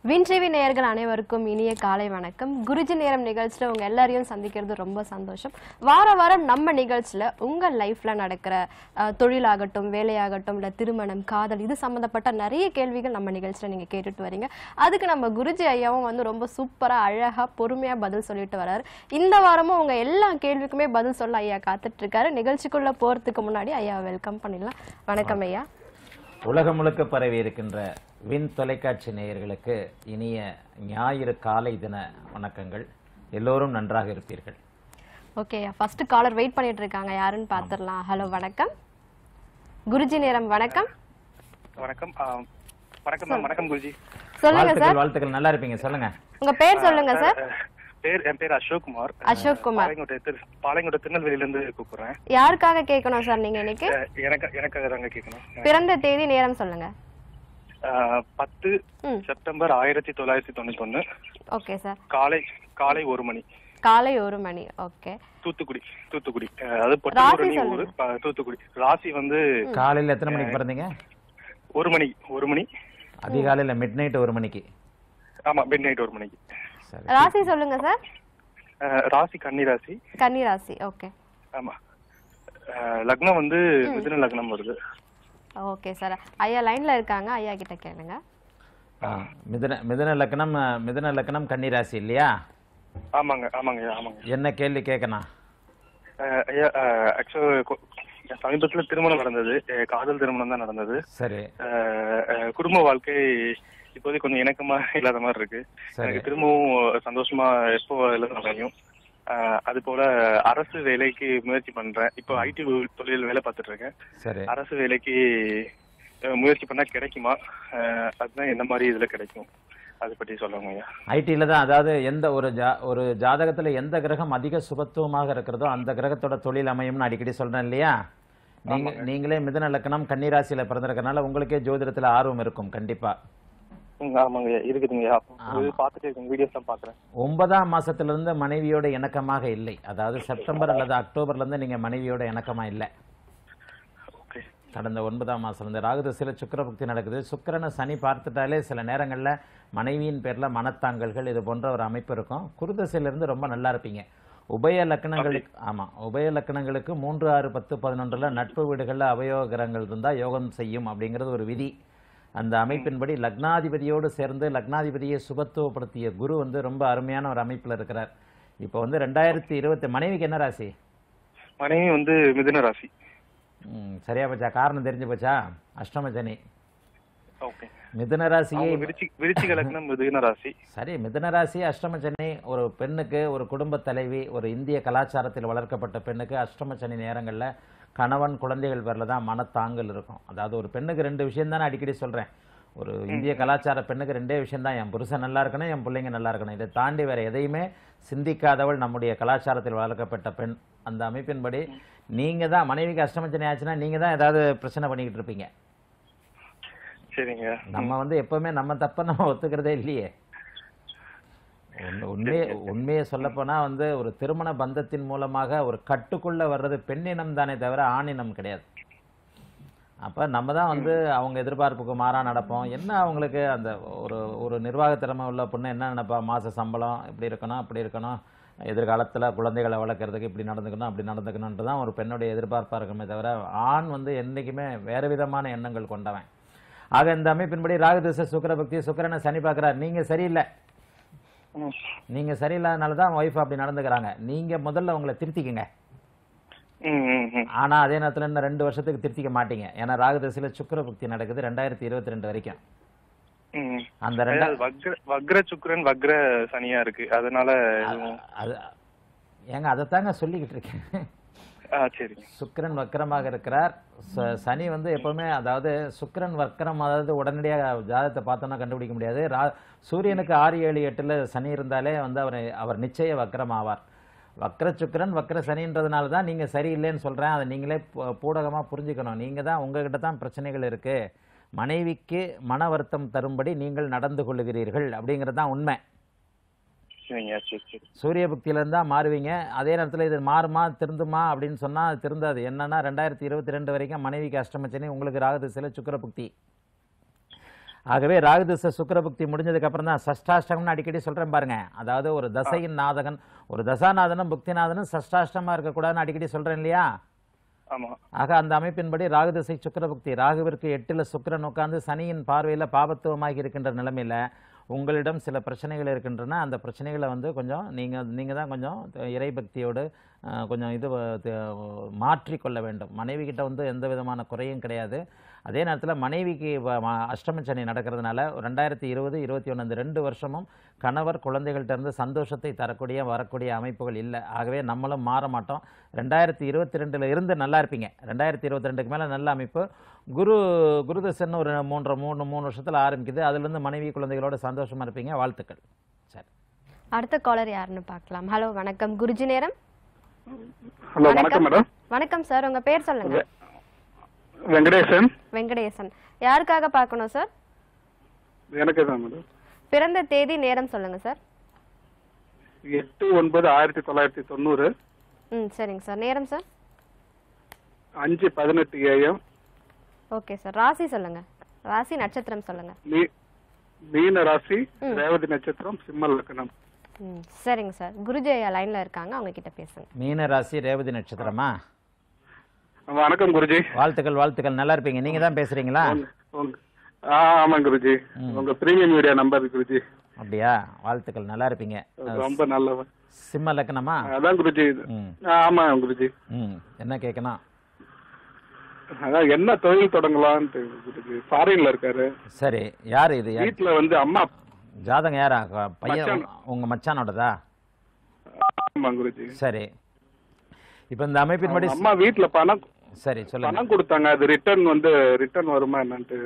Win TV நேயர்கள் அனைவருக்கும் இனிய காலை வணக்கம் குருஜி நேரம் நிகழ்ச்சியில் உங்க எல்லாரையும் சந்திக்கிறது ரொம்ப சந்தோஷம் வார வாரம் நம்ம நிகழ்ச்சியில உங்க லைஃப்ல நடக்கிற அஹ், தொழிலாகட்டும் வேலையாகட்டும் இல்ல திருமணம் காதல் இது சம்பந்தப்பட்ட நிறைய கேள்விகள் நம்ம நிகழ்ச்சியில நீங்க கேட்டுட்டு வரீங்க அதுக்கு நம்ம குருஜி ஐயாவும் வந்து ரொம்ப சூப்பரா அழகா பொறுமையா பதில் சொல்லிட்டு வராரு இந்த வாரமும் உங்க எல்லா கேள்விக்குமே பதில் சொல்ல ஐயா காத்துட்டு இருக்காரு நிகழ்ச்சிக்குள்ள போறதுக்கு முன்னாடி ஐயா வெல்கம் பண்ணிடலாம் வணக்கம் ஐயா உலகம் முழுக்க பரவி இருக்கின்ற வின் தொலைக்காட்சி நேயர்களுக்கு இனிய ஞாயிறு காலை தின வணக்கங்கள் எல்லோரும் நன்றாக இருப்பீர்கள் ஓகே ஃபர்ஸ்ட் காலர் வெயிட் பண்ணிட்டு இருக்காங்க யாருன்னு பார்த்துடலாம் ஹலோ வணக்கம் குருஜி நேரம் வணக்கம் வணக்கம் ஆ, வணக்கம் மேம் வணக்கம் குருஜி சொல்லுங்க சார் வாழ்த்துக்கள் வாழ்த்துக்கள் நல்லா இருப்பீங்க சொல்லுங்க உங்க பேர் சொல்லுங்க சார் அஹ், பேர் என் பேர் அசோக் குமார் அசோக் குமார் பாளையங்கோட்டை திரு பாளையங்கோட்டை திருநெல்வேலியில இருந்து கூப்பிடுறேன் யாருக்காக கேட்கணும் சார் நீங்க இன்னைக்கு அஹ், எனக்கு எனக்காக தாங்க கேட்கணும் பிறந்த தேதி நேரம் சொல்லுங்க அஹ், பத்து ம். செப்டம்பர் ஆயிரத்தி தொள்ளாயிரத்தி தொண்ணூத்தி ஒண்ணு ஓகே சார் காலை காலை ஒரு மணி காலை ஒரு மணி ஓகே தூத்துக்குடி தூத்துக்குடி அஹ், அது பொட்டூரணி ராசி ஊரு அஹ், தூத்துக்குடி ராசி வந்து காலையில எத்தனை மணிக்கு பிறந்தீங்க ஒரு மணி ஒரு மணி அதிகாலையில மிட் நைட் ஒரு மணிக்கு ஆமா மிட் நைட் ஒரு மணிக்கு சரி ராசி சொல்லுங்க சார் அஹ், ராசி கன்னி ராசி கன்னி ராசி ஓகே ஆமா அஹ், லக்னம் வந்து மிதுன லக்னம் வருது ஓகே சார் ஐயா லைன்ல இருக்காங்க ஐயா கிட்ட கேளுங்க ஆ, மிதுன மிதுன லக்னம் அஹ், மிதுன லக்னம் கன்னிராசி இல்லையா ஆமாங்க ஆமாங்க ஆமாங்க என்ன கேள்வி கேட்கணும் அஹ் ஐயா ஆக்சுவலா சமீபத்துல திருமணம் நடந்தது அஹ் காதல் திருமணம் தான் நடந்தது சரி அஹ் அஹ் குடும்ப வாழ்க்கை இப்போதைக்கு கொஞ்சம் இணக்கமா இல்லாத மாதிரி இருக்கு சரி எனக்கு திரும்பவும் சந்தோஷமா எப்போ எல்லாம் அமையும் அஹ் அது போல அரசு வேலைக்கு முயற்சி பண்றேன் இப்போ ஐடி தொழில் வேலை பார்த்துட்டு இருக்கேன் சரி அரசு வேலைக்கு அஹ் முயற்சி பண்ணா கிடைக்குமா அஹ் அதுதான் எந்த மாதிரி இதுல கிடைக்கும் அதை பற்றி சொல்லுங்க ஐயா ஐடியில் தான் அதாவது எந்த ஒரு ஜா ஒரு ஜாதகத்துல எந்த கிரகம் அதிக சுபத்துவமாக இருக்கிறதோ அந்த கிரகத்தோட தொழில் அமையும்னு அடிக்கடி சொல்றேன் இல்லையா நீங்க நீங்களே மிதுன லக்னம் கன்னிராசியில பிறந்திருக்கனால உங்களுக்கே ஜோதிடத்துல ஆர்வம் இருக்கும் கண்டிப்பா ம், ஆமாங்க ஐயா இருக்குதுங்க ஐயா இது பார்த்துட்டு இருக்கேன் வீடியோஸ் தான் பாக்குறேன் ஒன்பதாம் மாசத்துல இருந்து மனைவியோட இணக்கமாக இல்லை அதாவது செப்டம்பர் அல்லது அக்டோபர்ல இருந்து நீங்க மனைவியோட இணக்கமா இல்லை ஓகே கடந்த ஒன்பதாம் மாசம் இருந்து ராகுதசையில சுக்கிரபக்தி நடக்குது சுக்கிரனை சனி பார்த்துட்டாலே சில நேரங்கள்ல மனைவியின் பேர்ல மனத்தாங்கல்கள் இது போன்ற ஒரு அமைப்பு இருக்கும் குருதசையில இருந்து ரொம்ப நல்லா இருப்பீங்க உபய லக்கணங்களுக்கு ஆமா உபய லக்கணங்களுக்கு மூன்று ஆறு பத்து பதினொன்றுல நட்பு வீடுகள்ல அவயோக கிரகங்கள் இருந்தா யோகம் செய்யும் அப்படிங்கிறது ஒரு விதி அந்த அமைப்பின்படி லக்னாதிபதியோடு சேர்ந்து லக்னாதிபதியை சுபத்துவப்படுத்திய குரு வந்து ரொம்ப அருமையான ஒரு அமைப்புல இருக்கிறார் இப்போ வந்து ரெண்டாயிரத்தி இருபத்தி மனைவிக்கு என்ன ராசி மனைவி வந்து மிதுன ராசி ம், சரியா போச்சா காரணம் தெரிஞ்சு போச்சா அஷ்டம சனி ஓகே மிதுன ராசியை அவங்க விருச்சி விருச்சிக லக்னம் மிதுன ராசி சரி மிதுன ராசி அஷ்டம சனி ஒரு பெண்ணுக்கு ஒரு குடும்ப தலைவி ஒரு இந்திய கலாச்சாரத்தில் வளர்க்கப்பட்ட பெண்ணுக்கு அஷ்டம சனி நேரங்களில் கணவன் குழந்தைகள் பேரில் தான் மனத்தாங்கல் இருக்கும் அதாவது ஒரு பெண்ணுக்கு ரெண்டு விஷயம் தானே அடிக்கடி சொல்கிறேன் ஒரு இந்திய கலாச்சார பெண்ணுக்கு ரெண்டே விஷயம் தான் என் புருஷன் நல்லா இருக்கணும் என் பிள்ளைங்க நல்லா இருக்கணும் இதை தாண்டி வேற எதையுமே சிந்திக்காதவள் நம்முடைய கலாச்சாரத்தில் வளர்க்கப்பட்ட பெண் அந்த அமைப்பின்படி நீங்கள் தான் மனைவிக்கு அஷ்டம சனி ஆச்சுன்னா நீங்கள் தான் ஏதாவது பிரச்சனை பண்ணிக்கிட்டு இருப்பீங்க சரிங்க நம்ம வந்து எப்பவுமே நம்ம தப்ப நம்ம ஒத்துக்கிறதே இல்லையே உண்மை- உண்மையை உண்மையை சொல்லப்போனா வந்து ஒரு திருமண பந்தத்தின் மூலமாக ஒரு கட்டுக்குள்ள வர்றது பெண்ணினம் தானே தவிர ஆணினம் கிடையாது அப்ப நம்ம தான் வந்து அவங்க எதிர்பார்ப்புக்கு மாறா நடப்போம் என்ன அவங்களுக்கு அந்த ஒரு ஒரு நிர்வாக திறமை உள்ள பொண்ணு என்ன நினைப்பா மாச சம்பளம் இப்படி இருக்கணும் அப்படி இருக்கணும் எதிர்காலத்துல குழந்தைகளை வளர்க்கறதுக்கு இப்படி நடந்துக்கணும் அப்படி நடந்துக்கணுன்ட்டு தான் ஒரு பெண்ணுடைய எதிர்பார்ப்பா இருக்குமே தவிர ஆண் வந்து என்னைக்குமே வேற விதமான எண்ணங்கள் கொண்டவன் ஆக இந்த அமைப்பின்படி ராகுதிச சுக்கரபக்தி சுக்கிரனை சனி பார்க்கறார் நீங்க சரியில்லை ம். நீங்க சரியில்லாதனால தான் ஒய்ஃப் அப்படி நடந்துக்கிறாங்க நீங்க முதல்ல உங்களை திருத்திக்கங்க ம், ம், ம். ஆனா அதே நேரத்துல இன்னும் ரெண்டு வருஷத்துக்கு திருத்திக்க மாட்டீங்க ஏன்னா ராகுதசையில சுக்கிரபக்தி நடக்குது ரெண்டாயிரத்தி இருபத்தி ரெண்டு வரைக்கும் ம். அந்த ரெண்டா அதாவது வக்ர வக்ர சுக்கிரன் வக்ர சனியா இருக்கு அதனால எதுவும் அது ஏங்க அதைத்தாங்க சொல்லிக்கிட்டு இருக்கேன் ஆ சரிங்க சுக்கிரன் வக்கரமாக இருக்கிறார் ச- சனி வந்து எப்பவுமே அதாவது சுக்கிரன் வக்கரம் அதாவது உடனடியாக ஜாதகத்தை பார்த்தோம்னா கண்டுபிடிக்க முடியாது ரா சூரியனுக்கு ஆறு ஏழு எட்டுல சனி இருந்தாலே வந்து அவர் அவர் நிச்சய வக்கரம் ஆவார் வக்கர சுக்கிரன் வக்கர சனின்றதுனால தான் நீங்க சரியில்லைன்னு சொல்றேன் அதை நீங்களே பூ- பூடகமா புரிஞ்சுக்கணும் நீங்க தான் உங்ககிட்ட தான் பிரச்சனைகள் இருக்கு மனைவிக்கு மன வருத்தம் தரும்படி நீங்கள் நடந்து கொள்ளுகிறீர்கள் அப்படிங்கிறது தான் உண்மை சரிங்க சரி சரி சூரிய புக்தியில இருந்தா மாறுவீங்க அதே நேரத்துல இது மாறுமா திருந்துமா அப்படின்னு சொன்னா அது திருந்தாது என்னன்னா ரெண்டாயிரத்தி இருபத்தி ரெண்டு வரைக்கும் மனைவிக்கு அஷ்டம சனி உங்களுக்கு ராகு திசையில சுக்கிர புக்தி ஆகவே ராகுதிச சுக்கிரபுக்தி முடிஞ்சதுக்கு அப்புறம் தான் சஷ்டாஷ்டகம்னு அடிக்கடி சொல்றேன் பாருங்க அதாவது ஒரு தசையின் நாதகன் ஒரு தசாநாதனும் புக்திநாதனும் சஷ்டாஷ்டமா இருக்கக்கூடாதுன்னு அடிக்கடி சொல்றேன் இல்லையா ஆமா ஆக அந்த அமைப்பின்படி ராகு திசை சுக்கிரபுக்தி ராகுவிற்கு எட்டுல சுக்கிரன் உட்கார்ந்து சனியின் பார்வையில பாபத்துவமாகி இருக்கின்ற நிலைமையில உங்களிடம் சில பிரச்சனைகள் இருக்கின்றன அந்த பிரச்சனைகளை வந்து கொஞ்சம் நீங்க நீங்க தான் கொஞ்சம் இறை பக்தியோடு அஹ், கொஞ்சம் இது வ- த- மாற்றிக்கொள்ள வேண்டும் மனைவி கிட்ட வந்து எந்த விதமான குறையும் கிடையாது அதே நேரத்தில் மனைவிக்கு வ- ம- அஷ்டம சனி நடக்கிறதுனால ரெண்டாயிரத்தி இருபது இருபத்தி ஒன்று இந்த ரெண்டு வருஷமும் கணவர் குழந்தைகள்ட்ட இருந்து சந்தோஷத்தை தரக்கூடிய வரக்கூடிய அமைப்புகள் இல்லை ஆகவே நம்மளும் மாற மாட்டோம் ரெண்டாயிரத்தி இருபத்தி ரெண்டில் இருந்து நல்லா இருப்பீங்க ரெண்டாயிரத்தி இருபத்தி ரெண்டுக்கு மேலே நல்ல அமைப்பு குரு குருதசன் ஒரு மூன்றரை மூணு மூணு வருஷத்தில் ஆரம்பிக்குது அதுலேருந்து மனைவி குழந்தைகளோட சந்தோஷமா இருப்பீங்க வாழ்த்துக்கள் சரி அடுத்த காலர் யாருன்னு பார்க்கலாம் ஹலோ வணக்கம் குருஜி நேரம் ஹலோ வணக்கம் மேடம் வணக்கம் சார் உங்க பேர் சொல்லுங்க வெங்கடேசன் வெங்கடேசன் யாருக்காக பார்க்கணும் சார் எனக்கு தான் மேடம் பிறந்த தேதி நேரம் சொல்லுங்க சார் எட்டு ஒன்பது ஆயிரத்தி தொள்ளாயிரத்தி தொண்ணூறு ம் சரிங்க சார் நேரம் சார் அஞ்சு பதினெட்டு ஏஎம் ஓகே சார் ராசி சொல்லுங்க ராசி நட்சத்திரம் சொல்லுங்க மீ மீன ராசி ரேவதி நட்சத்திரம் சிம்ம லக்னம் ம் சரிங்க சார் குருஜி ஐயா லைன்ல இருக்காங்க அவங்க கிட்ட பேசுங்க மீன ராசி ரேவதி நட்சத்திரமா வணக்கம் குருஜி வாழ்த்துக்கள் வாழ்த்துக்கள் நல்லா இருப்பீங்க நீங்க தான் பேசுறீங்களா உங்க- உங்க- ஆ ஆமாம் குருஜி உங்க பிரீமியம் மீடியா நம்பர் குருஜி அப்படியா வாழ்த்துக்கள் நல்லா இருப்பீங்க ரொம்ப நல்லவன் சிம்ம லக்னமா அதான் குருஜி ம் ஆ, ஆமா குருஜி ம் என்ன கேட்கணும் அதான் என்ன தொழில் தொடங்கலாம்னு குருஜி ஃபாரின்ல இருக்காரு சரி யார் இது யார் வீட்டுல வந்து அம்மா ஜாதகம் யாரா க- பையன் மச்சான். உங்க மச்சானோடதா ஆமா குருஜி சரி இப்போ இந்த அமைப்பின்படி அம்மா வீட்டுல பணம் சரி சொல்லுங்க பணம் கொடுத்தாங்க அது ரிட்டர்ன் வந்து ரிட்டர்ன் வருமா என்னன்ட்டு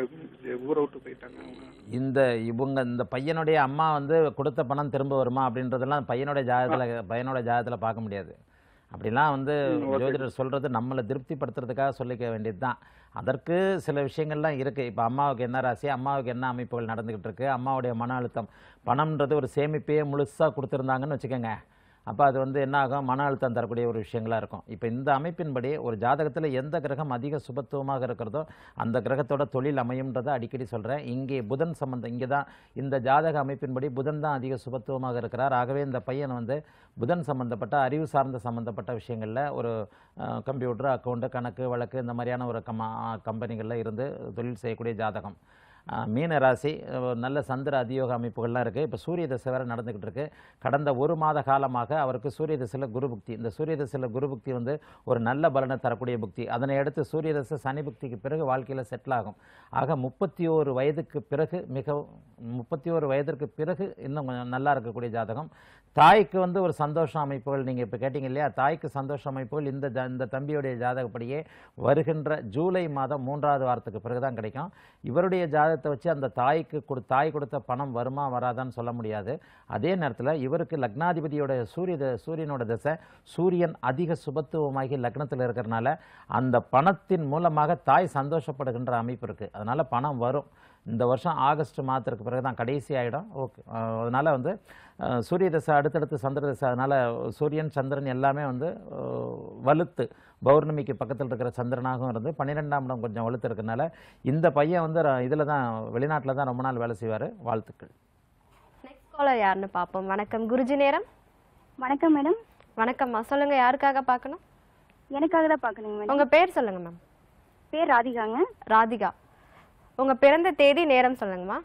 ஊரை விட்டு போயிட்டாங்க இந்த இவங்க இந்த பையனுடைய அம்மா வந்து கொடுத்த பணம் திரும்ப வருமா அப்படின்றதெல்லாம் பையனுடைய ஜாதகத்துல பையனோட ஜாதகத்துல பார்க்க முடியாது அப்படிலாம் வந்து ஜோதிடர் சொல்றது நம்மளை திருப்திப்படுத்துறதுக்காக சொல்லிக்க வேண்டியது தான் அதற்கு சில விஷயங்கள்லாம் இருக்கு இப்போ அம்மாவுக்கு என்ன ராசி அம்மாவுக்கு என்ன அமைப்புகள் நடந்துகிட்டு இருக்கு அம்மாவுடைய மன அழுத்தம் பணம்ன்றது ஒரு சேமிப்பையே முழுசா கொடுத்துருந்தாங்கன்னு வச்சுக்கோங்க அப்போ அது வந்து என்ன ஆகும் மன அழுத்தம் தரக்கூடிய ஒரு விஷயங்களா இருக்கும் இப்போ இந்த அமைப்பின்படி ஒரு ஜாதகத்தில் எந்த கிரகம் அதிக சுபத்துவமாக இருக்கிறதோ அந்த கிரகத்தோட தொழில் அமையும்ன்றதை அடிக்கடி சொல்கிறேன் இங்கே புதன் சம்பந்தம் இங்கே தான் இந்த ஜாதக அமைப்பின்படி புதன் தான் அதிக சுபத்துவமாக இருக்கிறார் ஆகவே இந்த பையன் வந்து புதன் சம்பந்தப்பட்ட அறிவு சார்ந்த சம்பந்தப்பட்ட விஷயங்களில் ஒரு கம்ப்யூட்டர் அக்கௌண்ட்டு கணக்கு வழக்கு இந்த மாதிரியான ஒரு கம கம்பெனிகளில் இருந்து தொழில் செய்யக்கூடிய ஜாதகம் அஹ் மீன ராசி அஹ் நல்ல சந்திர அதியோக அமைப்புகள்லாம் இருக்குது இப்போ சூரிய தசை வேறு நடந்துக்கிட்டு இருக்கு கடந்த ஒரு மாத காலமாக அவருக்கு சூரிய தசையில் குரு புக்தி இந்த சூரிய தசையில் குரு புக்தி வந்து ஒரு நல்ல பலனை தரக்கூடிய புக்தி அதனை அடுத்து சூரிய தசை சனி புக்திக்கு பிறகு வாழ்க்கையில் செட்டில் ஆகும் ஆக முப்பத்தி ஓரு வயதுக்கு பிறகு மிக முப்பத்தி ஓரு வயதிற்கு பிறகு இன்னும் கொஞ்சம் நல்லா இருக்கக்கூடிய ஜாதகம் தாய்க்கு வந்து ஒரு சந்தோஷ அமைப்புகள் நீங்கள் இப்போ கேட்டீங்க இல்லையா தாய்க்கு சந்தோஷ அமைப்புகள் இந்த ஜா- இந்த தம்பியுடைய ஜாதகப்படியே வருகின்ற ஜூலை மாதம் மூன்றாவது வாரத்துக்கு பிறகு தான் கிடைக்கும் இவருடைய ஜாதகத்தை வச்சு அந்த தாய்க்கு கொடு தாய் கொடுத்த பணம் வருமா வராதான்னு சொல்ல முடியாது அதே நேரத்தில் இவருக்கு லக்னாதிபதியோட சூரிய த- சூரியனோட திசை சூரியன் அதிக சுபத்துவமாகி லக்னத்தில் இருக்கிறனால அந்த பணத்தின் மூலமாக தாய் சந்தோஷப்படுகின்ற அமைப்பு இருக்குது அதனால் பணம் வரும் இந்த வருஷம் ஆகஸ்ட் மாதத்திற்கு பிறகு தான் கடைசி ஆகிடும் ஓகே அதனால் வந்து அஹ், சூரிய தசை அடுத்தடுத்து சந்திர தசை அதனால் சூரியன் சந்திரன் எல்லாமே வந்து அஹ், வலுத்து பௌர்ணமிக்கு பக்கத்தில் இருக்கிற சந்திரனாகவும் இருந்து பன்னிரெண்டாம் இடம் கொஞ்சம் வலுத்து இருக்கறனால இந்த பையன் வந்து இதில் தான் வெளிநாட்டில் தான் ரொம்ப நாள் வேலை செய்வார் வாழ்த்துக்கள் நெக்ஸ்ட் காலர் யாருன்னு பார்ப்போம் வணக்கம் குருஜி நேரம் வணக்கம் மேடம் வணக்கம்மா சொல்லுங்க யாருக்காக பார்க்கணும் எனக்காக தான் பார்க்கணுங்க மேடம் உங்க பேர் சொல்லுங்க மேம் பேர் ராதிகாங்க ராதிகா உங்க பிறந்த தேதி நேரம் சொல்லுங்கம்மா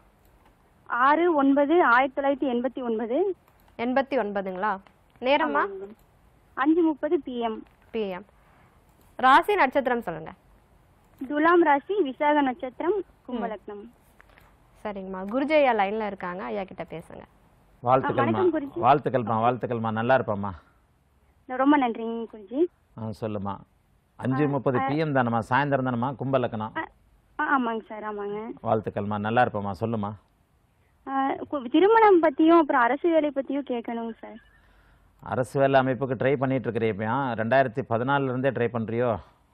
ஆறு ஒன்பது ஆயிரத்தி தொள்ளாயிரத்தி எண்பத்தி ஒன்பது எண்பத்தி ஒன்பதுங்களா நேரம்மா அஞ்சு முப்பது பிஎம் பிஎம் ராசி நட்சத்திரம் சொல்லுங்க துலாம் ராசி விசாக நட்சத்திரம் கும்பலக்னம் சரிங்கம்மா குருஜி ஐயா லைன்ல இருக்காங்க ஐயா கிட்ட பேசுங்க வாழ்த்துக்கள்மா வணக்கம் குருஜி. வாழ்த்துக்கள்மா வாழ்த்துக்கள்மா நல்லா இருப்பம்மா ரொம்ப நன்றிங்க குருஜி ஆ சொல்லுமா அஞ்சு முப்பது பிஎம் தானம்மா சாயந்தரம் தானம்மா கும்பலக்கணம் ஆ, ஆ, ஆமாங்க சார் ஆமாங்க வாழ்த்துக்கள்மா நல்லா இருப்பம்மா சொல்லுமா ஆ, கு- திருமணம் பத்தியும் அப்புறம் அரசு வேலை பத்தியும் கேட்கணுங்க சார் அரசு வேலை அமைப்புக்கு ட்ரை பண்ணிட்டு இருக்கிறியா ரெண்டாயிரத்தி பதினாலுல இருந்தே ட்ரை பண்றியோ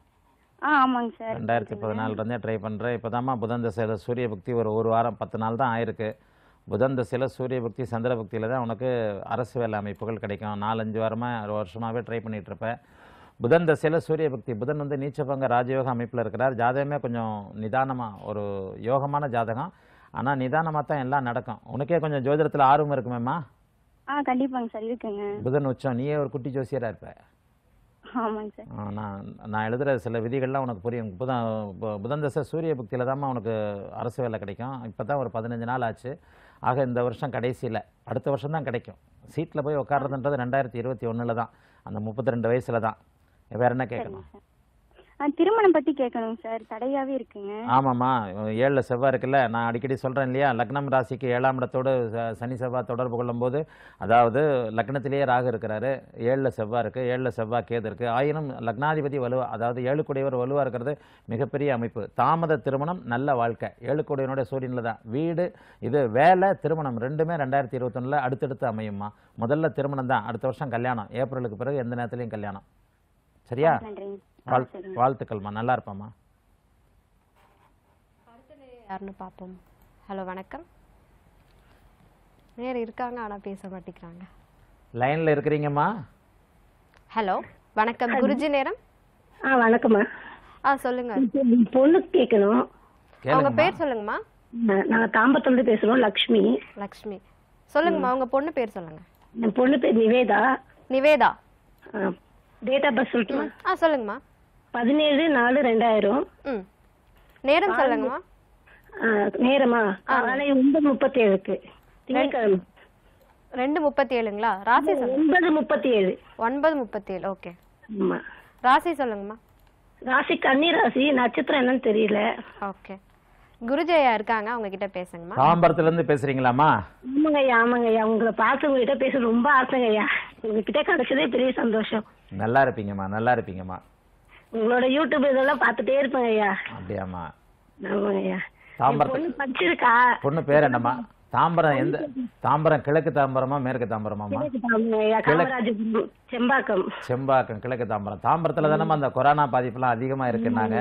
ஆ ஆமாங்க சார் ரெண்டாயிரத்தி பதினாலுல இருந்தே ட்ரை பண்றேன் இப்போதாம்மா புதன் தசையில் சூரிய பக்தி ஒரு ஒரு வாரம் பத்து நாள் தான் ஆயிருக்கு புதன் தசையில் சூரிய பக்தி சந்திர பக்தியில் தான் உனக்கு அரசு வேலை அமைப்புகள் கிடைக்கும் நாலஞ்சு வாரமாக ஒரு வருஷமாகவே ட்ரை பண்ணிட்டு இருப்பேன் புதன் தசையில் சூரிய பக்தி புதன் வந்து நீச்சபங்க ராஜயோக அமைப்பில் இருக்கிறார் ஜாதகமே கொஞ்சம் நிதானமாக ஒரு யோகமான ஜாதகம் ஆனா நிதானமா தான் எல்லாம் நடக்கும் உனக்கே கொஞ்சம் ஜோதிடத்துல ஆர்வம் இருக்குமேம்மா ஆ கண்டிப்பாங்க சார் இருக்குங்க புதன் உச்சம் நீயே ஒரு குட்டி ஜோசியரா இருப்ப ஆமாங்க சார் ஆ, நான் நான் எழுதுகிற சில விதிகள்லாம் உனக்கு புரியும் புதன் பு- புதன் தசை சூரிய புக்தியில் தான்மா உனக்கு அரசு வேலை கிடைக்கும் இப்போ தான் ஒரு பதினஞ்சு நாள் ஆச்சு ஆக இந்த வருஷம் கடைசியில் அடுத்த வருஷம் தான் கிடைக்கும் சீட்டில் போய் உட்கார்றதுன்றது ரெண்டாயிரத்தி இருபத்தி ஒன்றில் தான் அந்த முப்பத்தி ரெண்டு வயசில் தான் வேற என்ன கேட்கணும் ஆ திருமணம் பத்தி கேட்கணும் சார் தடையாவே இருக்குங்க ஆமாம்மா ஏழில் செவ்வாய் இருக்குல்ல நான் அடிக்கடி சொல்கிறேன் இல்லையா லக்னம் ராசிக்கு ஏழாம் இடத்தோடு ச- சனி செவ்வாய் தொடர்பு கொள்ளும்போது அதாவது லக்னத்திலேயே ராகு இருக்கிறாரு ஏழில் செவ்வாய் இருக்குது ஏழில் செவ்வாய் கேது இருக்குது ஆயினும் லக்னாதிபதி வலுவா அதாவது ஏழுக்குடையவர் வலுவாக இருக்கிறது மிகப்பெரிய அமைப்பு தாமத திருமணம் நல்ல வாழ்க்கை ஏழுக்குடையவனுடைய சூரியனில் தான் வீடு இது வேலை திருமணம் ரெண்டுமே ரெண்டாயிரத்தி இருபத்தொன்னில் அடுத்தடுத்து அமையும்மா முதல்ல திருமணம் தான் அடுத்த வருஷம் கல்யாணம் ஏப்ரலுக்கு பிறகு எந்த நேரத்துலையும் கல்யாணம் சரியா நன்றிங்க ஆ, வாழ் சரிங்க வாழ்த்துக்கள்மா நல்லா இருப்பாம்மா யாருன்னு பார்ப்போம் ஹலோ வணக்கம் நேர் இருக்காங்க ஆனா பேச மாட்டேங்கிறாங்க லைன்ல இருக்கிறீங்கம்மா ஹலோ வணக்கம் குருஜி நேரம் ஆ வணக்கம்மா ஆ சொல்லுங்க என் பொண்ணுக்கு கேட்கணும் அவங்க கேளுங்கம்மா பேர் சொல்லுங்கம்மா நா- நாங்க தாம்பரத்துலேருந்து பேசுறோம் லக்ஷ்மி லக்ஷ்மி சொல்லுங்கம்மா உங்க பொண்ணு பேர் சொல்லுங்க என் பொண்ணு பேர் Nivetha Nivetha date of birth சொல்லட்டுமா ஆ சொல்லுங்கம்மா பதினேழு நாலு ரெண்டாயிரம் ம் நேரம் சொல்லுங்கம்மா ஆ, நேரமா காலை ஒன்பது முப்பத்தி ஏழுக்கு திங்கட்கிழமை ரெண்டு முப்பத்தி ஏழுங்களா ராசி சொல்லுங்க ஒன்பது முப்பத்தி ஏழு ஒன்பது முப்பத்தி ஏழு ஓகே ஆமா ராசி சொல்லுங்கம்மா ராசி கன்னி ராசி நட்சத்திரம் என்னன்னு தெரியல ஓகே குருஜயா இருக்காங்க அவங்க கிட்ட பேசுங்கம்மா தாம்பரத்துல இருந்து பேசுறீங்களாம்மா ஆமாங்க ஐயா ஆமாங்க ஐயா உங்களை பார்த்து உங்ககிட்ட பேச ரொம்ப ஆசைங்க ஐயா உங்ககிட்ட கிடைச்சதே பெரிய சந்தோஷம் நல்லா இருப்பீங்கம்மா நல்லா இருப்பீங்கம்மா உங்களோட யூடியூப் இதெல்லாம் பார்த்துட்டே இருப்பேங்க ஐயா அப்படியாம்மா ஆமாங்க ஐயா என் தாம்பரத்து பொண்ணு படிச்சிருக்கா பொண்ணு பேர் என்னம்மா தாம்பரம் எந்த தாம்பரம் கிழக்கு தாம்பரமா மேற்கு தாம்பரமாம்மா ஆமாங்க ஐயா காமராஜபுரம் செம்பாக்கம் செம்பாக்கம் கிழக்கு தாம்பரம் தாம்பரத்துல தானம்மா அந்த கொரோனா பாதிப்புலாம் அதிகமா இருக்குன்னாங்க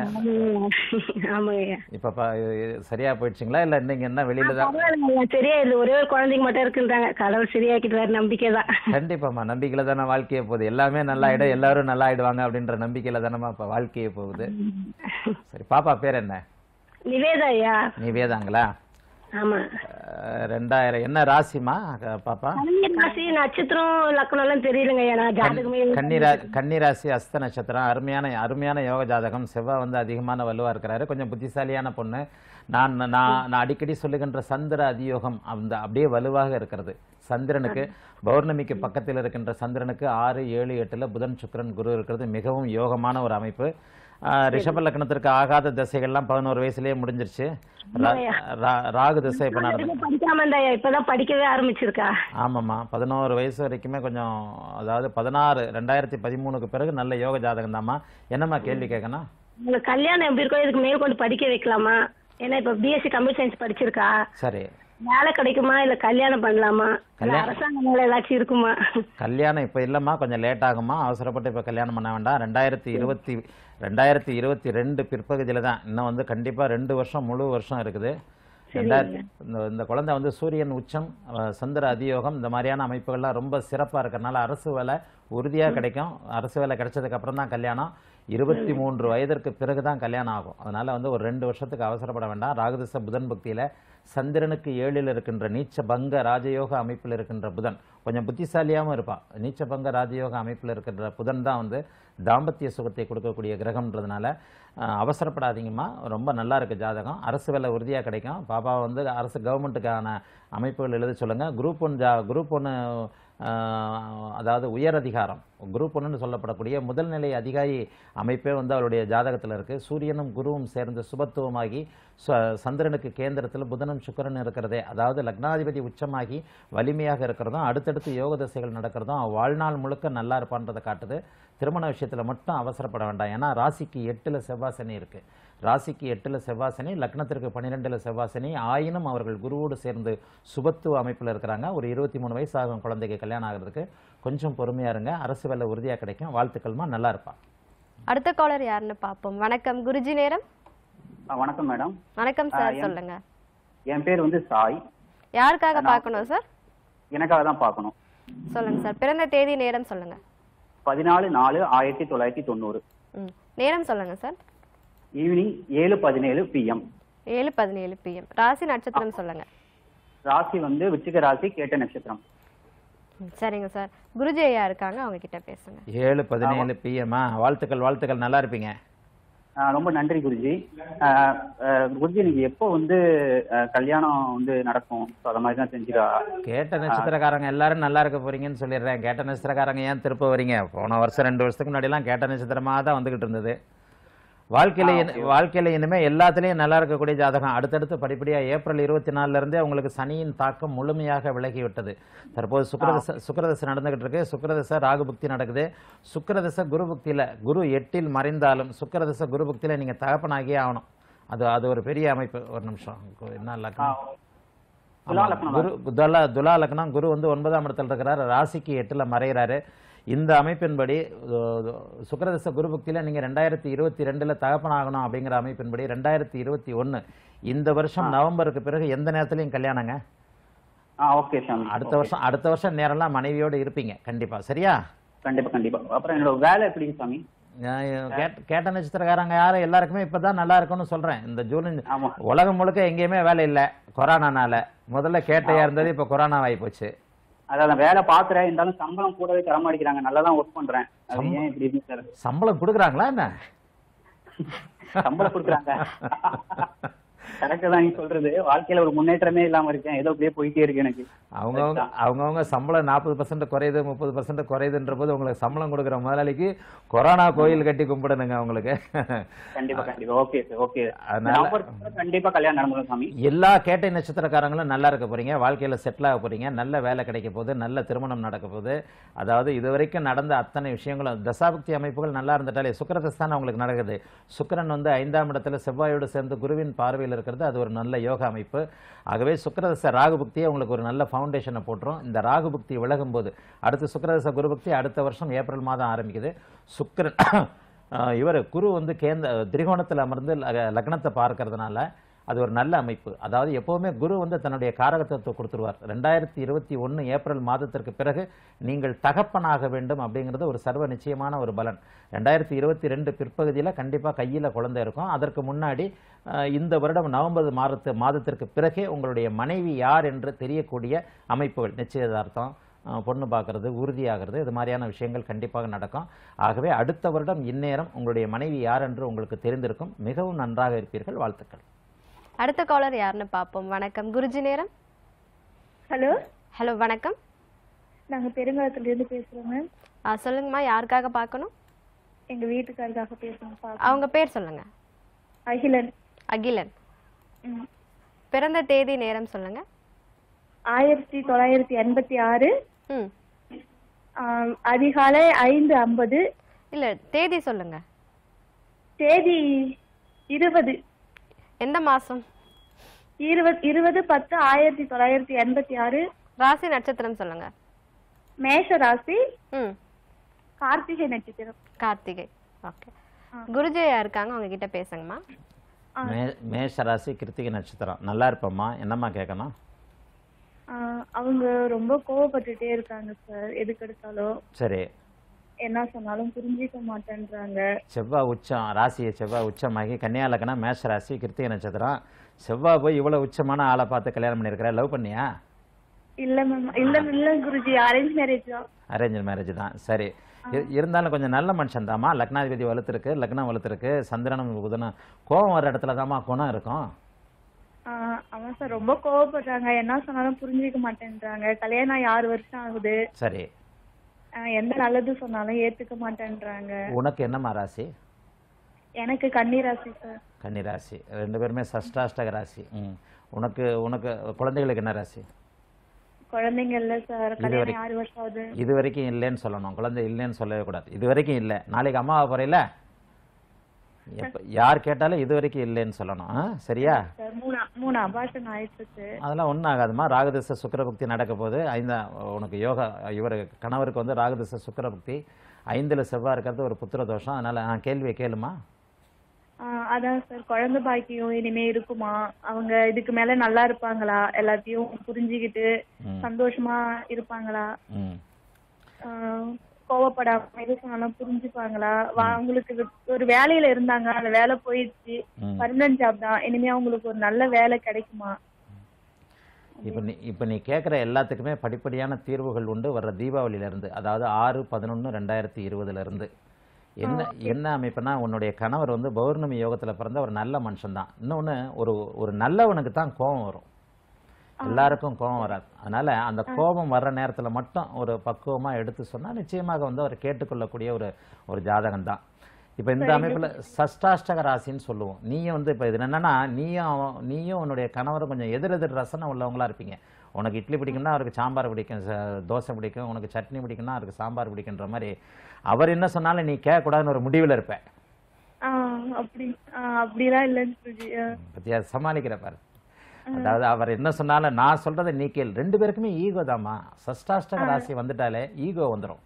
ஆமாங்க ஐயா இப்ப ப- இது சரியா போயிடுச்சுங்களா இல்ல நீங்க என்ன வெளியில தான் பரவாயில்லைங்க ஐயா சரியா இல்லை ஒரே ஒரு குழந்தைங்க மட்டும் இருக்குன்றாங்க கடவுள் சரியாக்கிட்டு வேற நம்பிக்கை தான் கண்டிப்பாம்மா நம்பிக்கையில தானே வாழ்க்கையே போகுது எல்லாமே நல்லா ஆயிடும் எல்லாரும் நல்லா ஆயிடுவாங்க அப்படின்ற நம்பிக்கையில தானேம்மா இப்ப வாழ்க்கையே போகுது சரி பாப்பா பேர் என்ன நிவேதா ஐயா நீ வேதாங்களா ஆமா அஹ், ரெண்டாயிரம் என்ன ராசிமா அஹ், பாப்பா கன்னி ராசி நட்சத்திரம் லக்கணம் எல்லாம் தெரியலங்க ஐயா நான் ஜாதகமே கன்னிரா கன்னிராசி அஸ்த நட்சத்திரம் அருமையான அருமையான யோக ஜாதகம் செவ்வாய் வந்து அதிகமான வலுவா இருக்கிறாரு கொஞ்சம் புத்திசாலியான பொண்ணு நான் நான் நான் அடிக்கடி சொல்லுகின்ற சந்திர அதியோகம் அந்த அப்படியே வலுவாக இருக்கிறது சந்திரனுக்கு பௌர்ணமிக்கு பக்கத்தில் இருக்கின்ற சந்திரனுக்கு ஆறு ஏழு எட்டுல புதன் சுக்கிரன் குரு இருக்கிறது மிகவும் யோகமான ஒரு அமைப்பு ஆஹ், ரிஷப லக்னத்திற்கு ஆகாத திசைகள்லாம் பதினோரு வயசுலயே முடிஞ்சிருச்சு ரா- ரா- ராகு திசை இப்ப நடந்து எதுவும் படிக்காம இருந்தா ஐயா இப்பதான் படிக்கவே ஆரம்பிச்சிருக்கா ஆமாம்மா பதினோரு வயசு வரைக்குமே கொஞ்சம் அதாவது பதினாறு ரெண்டாயிரத்தி பதிமூணுக்கு பிறகு நல்ல யோக ஜாதகம் தாம்மா என்னம்மா கேள்வி கேட்கணும் உங்களுக்கு கல்யாணம் எப்படி இருக்கோ இதுக்கு மேல் கொண்டு படிக்க வைக்கலாமா ஏன்னா இப்ப பிஎஸ்சி கம்ப்யூட்டர் சயின்ஸ் படிச்சிருக்கா சரி வேலை கிடைக்குமா இல்ல கல்யாணம் பண்ணலாமா இல்ல கல்யாணம். அரசாங்க வேலை ஏதாச்சும் இருக்குமா கல்யாணம் இப்போ இல்லைம்மா கொஞ்சம் லேட் ஆகுமா அவசரப்பட்டு இப்போ கல்யாணம் பண்ண வேண்டாம் ரெண்டாயிரத்தி இருபத்தி ரெண்டாயிரத்தி இருபத்தி ரெண்டு பிற்பகுதியில் தான் இன்னும் வந்து கண்டிப்பாக ரெண்டு வருஷம் முழு வருஷம் இருக்குது ரெண்டாயிரத்தி இந்த இந்த குழந்தை வந்து சூரியன் உச்சம் அஹ், சந்திர அதியோகம் இந்த மாதிரியான அமைப்புகள்லாம் ரொம்ப சிறப்பாக இருக்கிறனால அரசு வேலை உறுதியாக கிடைக்கும் அரசு வேலை கிடைச்சதுக்கு அப்புறம் தான் கல்யாணம் இருபத்தி மூன்று வயதிற்கு பிறகு தான் கல்யாணம் ஆகும் அதனால வந்து ஒரு ரெண்டு வருஷத்துக்கு அவசரப்பட வேண்டாம் ராகுதிச புதன் பக்தியில் சந்திரனுக்கு ஏழில் இருக்கின்ற நீச்ச பங்க ராஜயோக அமைப்பில் இருக்கின்ற புதன் கொஞ்சம் புத்திசாலியாகவும் இருப்பான் நீச்ச பங்க ராஜயோக அமைப்பில் இருக்கின்ற புதன் தான் வந்து தாம்பத்திய சுகத்தை கொடுக்கக்கூடிய கிரகம்ன்றதுனால அஹ், அவசரப்படாதீங்கம்மா ரொம்ப நல்லா இருக்கு ஜாதகம் அரசு வேலை உறுதியாக கிடைக்கும் பாப்பா வந்து அரசு கவர்மெண்ட்டுக்கான அமைப்புகள் எழுத சொல்லுங்க குரூப் ஒன் ஜா குரூப் ஒன்று அதாவது உயர் அதிகாரம் குரூப் ஒன்றுன்னு சொல்லப்படக்கூடிய முதல் நிலை அதிகாரி அமைப்பே வந்து அவருடைய ஜாதகத்தில் இருக்கு சூரியனும் குருவும் சேர்ந்து சுபத்துவமாகி ச- சந்திரனுக்கு கேந்திரத்தில் புதனும் சுக்கிரன் இருக்கிறதே அதாவது லக்னாதிபதி உச்சமாகி வலிமையாக இருக்கிறதும் அடுத்தடுத்து யோக திசைகள் நடக்கிறதும் அவன் வாழ்நாள் முழுக்க நல்லா இருப்பான்றதை காட்டுது திருமண விஷயத்தில் மட்டும் அவசரப்பட வேண்டாம் ஏன்னா ராசிக்கு எட்டில் செவ்வாசனி இருக்கு ராசிக்கு எட்டுல செவ்வாசனி லக்னத்திற்கு பன்னிரெண்டுல செவ்வாசனி ஆயினும் அவர்கள் குருவோடு சேர்ந்து சுபத்துவ அமைப்பில் இருக்கிறாங்க ஒரு இருபத்தி மூணு வயசு ஆகும் குழந்தைக்கு கல்யாணம் ஆகிறதுக்கு கொஞ்சம் பொறுமையா இருங்க அரசு வேலை உறுதியா கிடைக்கும் வாழ்த்துக்கள்மா நல்லா இருப்பா அடுத்த காலர் யாருன்னு பார்ப்போம் வணக்கம் குருஜி நேரம் ஆ, வணக்கம் மேடம் வணக்கம் ஆ, சார் என்- சொல்லுங்க என் பேர் வந்து சாய் யாருக்காக நான்- பார்க்கணும் சார் எனக்காக தான் பார்க்கணும் சொல்லுங்க சார் பிறந்த தேதி நேரம் சொல்லுங்க பதினாலு நாலு ஆயிரத்தி தொள்ளாயிரத்தி தொண்ணூறு ம் நேரம் சொல்லுங்க சார் ஈவினிங் ஏழு பதினேழு பிஎம் ஏழு பதினேழு பிஎம் ராசி நட்சத்திரம் சொல்லுங்க ராசி வந்து விச்சிக ராசி கேட்ட நட்சத்திரம் ம், சரிங்க சார் குருஜி ஐயா இருக்காங்க அவங்க கிட்ட பேசுங்க ஏழு பதினேழு பிஎம்மா வாழ்த்துக்கள் வாழ்த்துக்கள் நல்லா இருப்பீங்க ஆஹ் ரொம்ப நன்றி குருஜி ஆஹ் ஆஹ் குருஜி நீங்க எப்போ வந்து ஆஹ் கல்யாணம் வந்து நடக்கும் ஸோ அதை மாதிரி தான் செஞ்சுக்கா கேட்ட நட்சத்திரக்காரங்க எல்லாரும் நல்லா இருக்க போறீங்கன்னு சொல்லிடுறேன் கேட்ட நட்சத்திரக்காரங்க ஏன் திருப்ப வரீங்க போன வருஷம் ரெண்டு வருஷத்துக்கு முன்னாடிலாம் கேட்ட நட்சத்திரமா தான் வந்துகிட்டு இருந்தது வாழ்க்கையில இனி- வாழ்க்கையில இனிமே எல்லாத்துலயும் நல்லா இருக்கக்கூடிய ஜாதகம் அடுத்தடுத்து படிப்படியா ஏப்ரல் இருபத்தி நாலுல இருந்தே உங்களுக்கு சனியின் தாக்கம் முழுமையாக விலகி விட்டது தற்போது சுக்கிரதச சுக்கிரதசை நடந்துகிட்டு இருக்கு சுக்கிரதசை ராகுபக்தி நடக்குது சுக்கிரதசை குருபக்தியில குரு எட்டில் மறைந்தாலும் சுக்கிரதசை குருபக்தியில நீங்க தகப்பனாகியே ஆகணும் அது அது ஒரு பெரிய அமைப்பு ஒரு நிமிஷம் என்ன லக்னம் துலா ஆமா, லக்னம் குரு துலா துலா லக்னம் குரு வந்து ஒன்பதாம் இடத்துல இருக்கிறார் ராசிக்கு எட்டுல மறைகிறாரு இந்த அமைப்பின்படி அஹ், சுக்கிரதச குருபக்தியில நீங்க ரெண்டாயிரத்தி இருபத்தி ரெண்டுல தகப்பனாகணும் அப்படிங்கிற அமைப்பின்படி ரெண்டாயிரத்தி இருபத்தி ஒண்ணு இந்த வருஷம் நவம்பருக்கு பிறகு எந்த நேரத்திலையும் கல்யாணங்க ஆ ஓகே சாமி அடுத்த வருஷம் அடுத்த வருஷம் நேரம்லாம் மனைவியோட இருப்பீங்க கண்டிப்பா சரியா கண்டிப்பா கண்டிப்பா அப்புறம் என்னோட வேலை எப்படிங்க சாமி நான் கேட்ட- கேட்ட நட்சத்திரக்காரங்க யாரும் எல்லாருக்குமே இப்பதான் நல்லா இருக்கும்னு சொல்றேன் இந்த ஜூன் ஆமா உலகம் முழுக்க எங்கேயுமே வேலை இல்லை கொரோனானால முதல்ல கேட்டையா இருந்தது இப்ப கொரோனா ஆகி போச்சு அதான் வேலை பாக்குறேன் இருந்தாலும் சம்பளம் கூடவே தர மாட்டேங்கிறாங்க நல்லா தான் ஒர்க் பண்றேன் அது சம்பளம்? ஏன் இப்படி இருக்கு சார் சம்பளம் கொடுக்குறாங்களா என்ன சம்பளம் கொடுக்குறாங்க கரெக்ட் தான் நீங்க சொல்றது வாழ்க்கையில ஒரு முன்னேற்றமே இல்லாம இருக்கேன் ஏதோ அப்படியே போயிட்டே இருக்கு எனக்கு அவங்கவுங்க அவங்கவுங்க சம்பளம் நாற்பது பர்சன்ட் குறையுது முப்பது பர்சன்ட் குறையுதுன்ற போது உங்களுக்கு சம்பளம் கொடுக்குற முதலாளிக்கு கொரோனா கோயில் கட்டி கும்பிடணுங்க உங்களுக்கு கண்டிப்பா கண்டிப்பா ஓகே சார் ஓகே அதனால- நவம்பர் கண்டிப்பா கல்யாணம் நடந்துடும் சாமி எல்லா கேட்டை நட்சத்திரக்காரங்களும் நல்லா இருக்க போறீங்க வாழ்க்கையில செட்டில் ஆக போறீங்க நல்ல வேலை கிடைக்க போகுது நல்ல திருமணம் நடக்க போகுது அதாவது இதுவரைக்கும் நடந்த அத்தனை விஷயங்களும் தசாபக்தி அமைப்புகள் நல்லா இருந்துட்டாலே சுக்கிரதஸ்தானம் உங்களுக்கு நடக்குது சுக்கிரன் வந்து ஐந்தாம் இடத்துல செவ்வாயோடு சேர்ந்து குருவின் பார்வையில் இருக்கிறது அது ஒரு நல்ல யோக அமைப்பு ஆகவே சுக்கிரதச ராகுபக்தியை உங்களுக்கு ஒரு நல்ல ஃபவுண்டேஷனை போட்டுரும் இந்த ராகுபக்தி விலகும் போது அடுத்து சுக்கிரதச குருபக்தி அடுத்த வருஷம் ஏப்ரல் மாதம் ஆரம்பிக்குது சுக்கிரன் ஆஹ் இவர் குரு வந்து கேந்த திரிகோணத்தில் அமர்ந்து ல- லக்னத்தை பார்க்கறதுனால அது ஒரு நல்ல அமைப்பு அதாவது எப்பவுமே குரு வந்து தன்னுடைய காரகத்துவத்தை கொடுத்துருவார் ரெண்டாயிரத்தி இருபத்தி ஒன்று ஏப்ரல் மாதத்திற்கு பிறகு நீங்கள் தகப்பனாக வேண்டும் அப்படிங்கிறது ஒரு சர்வ நிச்சயமான ஒரு பலன் ரெண்டாயிரத்தி இருபத்தி ரெண்டு பிற்பகுதியில் கண்டிப்பாக கையில் குழந்தை இருக்கும் அதற்கு முன்னாடி ஆஹ், இந்த வருடம் நவம்பர் மாதத்து மாதத்திற்கு பிறகே உங்களுடைய மனைவி யார் என்று தெரியக்கூடிய அமைப்புகள் நிச்சயதார்த்தம் அஹ் பொண்ணு பார்க்கறது உறுதியாகிறது இது மாதிரியான விஷயங்கள் கண்டிப்பாக நடக்கும் ஆகவே அடுத்த வருடம் இந்நேரம் உங்களுடைய மனைவி யார் என்று உங்களுக்கு தெரிந்திருக்கும் மிகவும் நன்றாக இருப்பீர்கள் வாழ்த்துக்கள் அடுத்த காலர் யாருன்னு பார்ப்போம் வணக்கம் குருஜி நேரம் ஹலோ ஹலோ வணக்கம் நாங்க பெருங்காலத்துல இருந்து பேசுறோம் மேம் ஆ, சொல்லுங்கம்மா யாருக்காக பார்க்கணும் எங்க வீட்டுக்காரருக்காக பேசுறோம் பா- அவங்க பேர் சொல்லுங்க அகிலன் அகிலன் ம். பிறந்த தேதி நேரம் சொல்லுங்க ஆயிரத்தி தொள்ளாயிரத்தி எண்பத்தி ஆறு ம் ஆம், அதிகாலை ஐந்து ஐம்பது இல்ல தேதி சொல்லுங்க தேதி இருபது எந்த மாசம் இருபது இருபது பத்து ஆயிரத்தி தொள்ளாயிரத்தி எண்பத்தி ஆறு ராசி நட்சத்திரம் சொல்லுங்க மேஷ ராசி ம் கார்த்திகை நட்சத்திரம் கார்த்திகை ஓகே குருஜயா இருக்காங்க அவங்க கிட்ட பேசுங்கம்மா மே மேஷ ராசி கிருத்திகை நட்சத்திரம் நல்லா இருப்பம்மா என்னம்மா கேட்கணும் ஆ, அவங்க ரொம்ப கோவப்பட்டுட்டே இருக்காங்க சார் எதுக்கு எடுத்தாலும் சரி என்ன சொன்னாலும் புரிஞ்சிக்க மாட்டேன்றாங்க செவ்வாய் உச்சம் ராசியை செவ்வாய் உச்சமாகி கன்னியா லக்னம் மேஷ ராசி கிருத்திகை நட்சத்திரம் செவ்வாய் போய் இவ்வளவு உச்சமான ஆளை பார்த்து கல்யாணம் பண்ணியிருக்கிற லவ் பண்ணியா இல்ல மேம் இல்ல இல்ல குருஜி அரேஞ்ச் மேரேஜ் தான் அரேஞ்ச் மேரேஜ் தான் சரி இரு- இருந்தாலும் கொஞ்சம் நல்ல மனுஷன் தாம்மா லக்னாதிபதி வலுத்திருக்கு லக்னம் வலுத்திருக்கு சந்திரனும் புதனும் கோபம் வர இடத்துல தாம்மா குணம் இருக்கும் ஆஹ் அவன் சார் ரொம்ப கோவப்படுறாங்க என்ன சொன்னாலும் புரிஞ்சுக்க மாட்டேன்றாங்க கல்யாணம் ஆகி ஆறு வருஷம் ஆகுது சரி ஆஹ் எந்த நல்லது சொன்னாலும் ஏத்துக்க மாட்டேன்றாங்க உனக்கு என்னம்மா ராசி எனக்கு கன்னிராசி சார் கன்னி ராசி ரெண்டு பேருமே சஷ்டாஷ்டக ராசி ம் உனக்கு உனக்கு குழந்தைகளுக்கு என்ன ராசி குழந்தைங்க இல்ல சார் இது கல்யாணம் வரைக்கும். ஆறு வருஷம் ஆகுது இது வரைக்கும் இல்லைன்னு சொல்லணும் குழந்தை இல்லைன்னு சொல்லவே கூடாது இது வரைக்கும் இல்லை நாளைக்கு அம்மாவை போறையில எப்ப யார் கேட்டாலும் இது வரைக்கும் இல்லைன்னு சொல்லணும் ஆ? சரியா சார் மூணு மூணு அபாஷன் ஆயிட்டு இருக்கு அதெல்லாம் ஒன்றும் ஆகாதுமா ராகதிச சுக்கரபக்தி நடக்க போது ஐந்தா உனக்கு யோகா இவர் கணவருக்கு வந்து ராகதிச சுக்கரபக்தி ஐந்தில் செவ்வாய் இருக்கிறது ஒரு புத்திர தோஷம் அதனால நான் கேள்வியை கேளுமா ஆஹ் அதான் சார் குழந்தை பாக்கியம் இனிமே இருக்குமா அவங்க இதுக்கு மேல நல்லா இருப்பாங்களா எல்லாத்தையும் புரிஞ்சுக்கிட்டு ம். சந்தோஷமா இருப்பாங்களா ம் ஆஹ் கோவப்படாம எது சொன்னாலும் புரிஞ்சுப்பாங்களா வா- அவங்களுக்கு இது- ஒரு வேலையில இருந்தாங்க அந்த வேலை போயிடுச்சு ம். பர்மனன்ட் ஜாப் தான் இனிமே அவங்களுக்கு ஒரு நல்ல வேலை கிடைக்குமா இப்போ நீ இப்போ நீ கேட்குற எல்லாத்துக்குமே படிப்படியான தீர்வுகள் உண்டு வர்ற தீபாவளியிலேருந்து அதாவது ஆறு பதினொன்று ரெண்டாயிரத்தி இருபதுலேருந்து என்ன என்ன அமைப்புனா உன்னுடைய கணவர் வந்து பௌர்ணமி யோகத்தில் பிறந்த ஒரு நல்ல மனுஷன்தான் இன்னொன்று ஒரு ஒரு நல்லவனுக்கு தான் கோபம் வரும் எல்லாருக்கும் கோபம் வராது அதனால அந்த கோபம் வர்ற நேரத்தில் மட்டும் ஒரு பக்குவமாக எடுத்து சொன்னால் நிச்சயமாக வந்து அவர் கேட்டுக்கொள்ளக்கூடிய ஒரு ஒரு ஜாதகம் தான் இப்போ இந்த அமைப்பில் சஷ்டாஷ்டக ராசின்னு சொல்லுவோம் நீயும் வந்து இப்போ இது என்னன்னா நீயும் அவன் நீயும் உன்னுடைய கணவரும் கொஞ்சம் எதிர் எதிர் ரசனை உள்ளவங்களா இருப்பீங்க உனக்கு இட்லி பிடிக்கும்னா அவருக்கு சாம்பார் பிடிக்கும் ச- தோசை பிடிக்கும் உனக்கு சட்னி பிடிக்கும்னா அவருக்கு சாம்பார் பிடிக்குன்ற மாதிரி அவர் என்ன சொன்னாலும் நீ கேட்கக்கூடாதுன்னு ஒரு முடிவில் இருப்ப ஆஹ் அப்படி ஆஹ் அப்படிலாம் இல்லைன்னு குருஜி ஆஹ் பத்தியா சமாளிக்கிற பாரு அதாவது அவர் என்ன சொன்னாலும் நான் சொல்றதை நீ கேள் ரெண்டு பேருக்குமே ஈகோ தாம்மா சஷ்டாஷ்டக ராசி வந்துட்டாலே ஈகோ வந்துடும்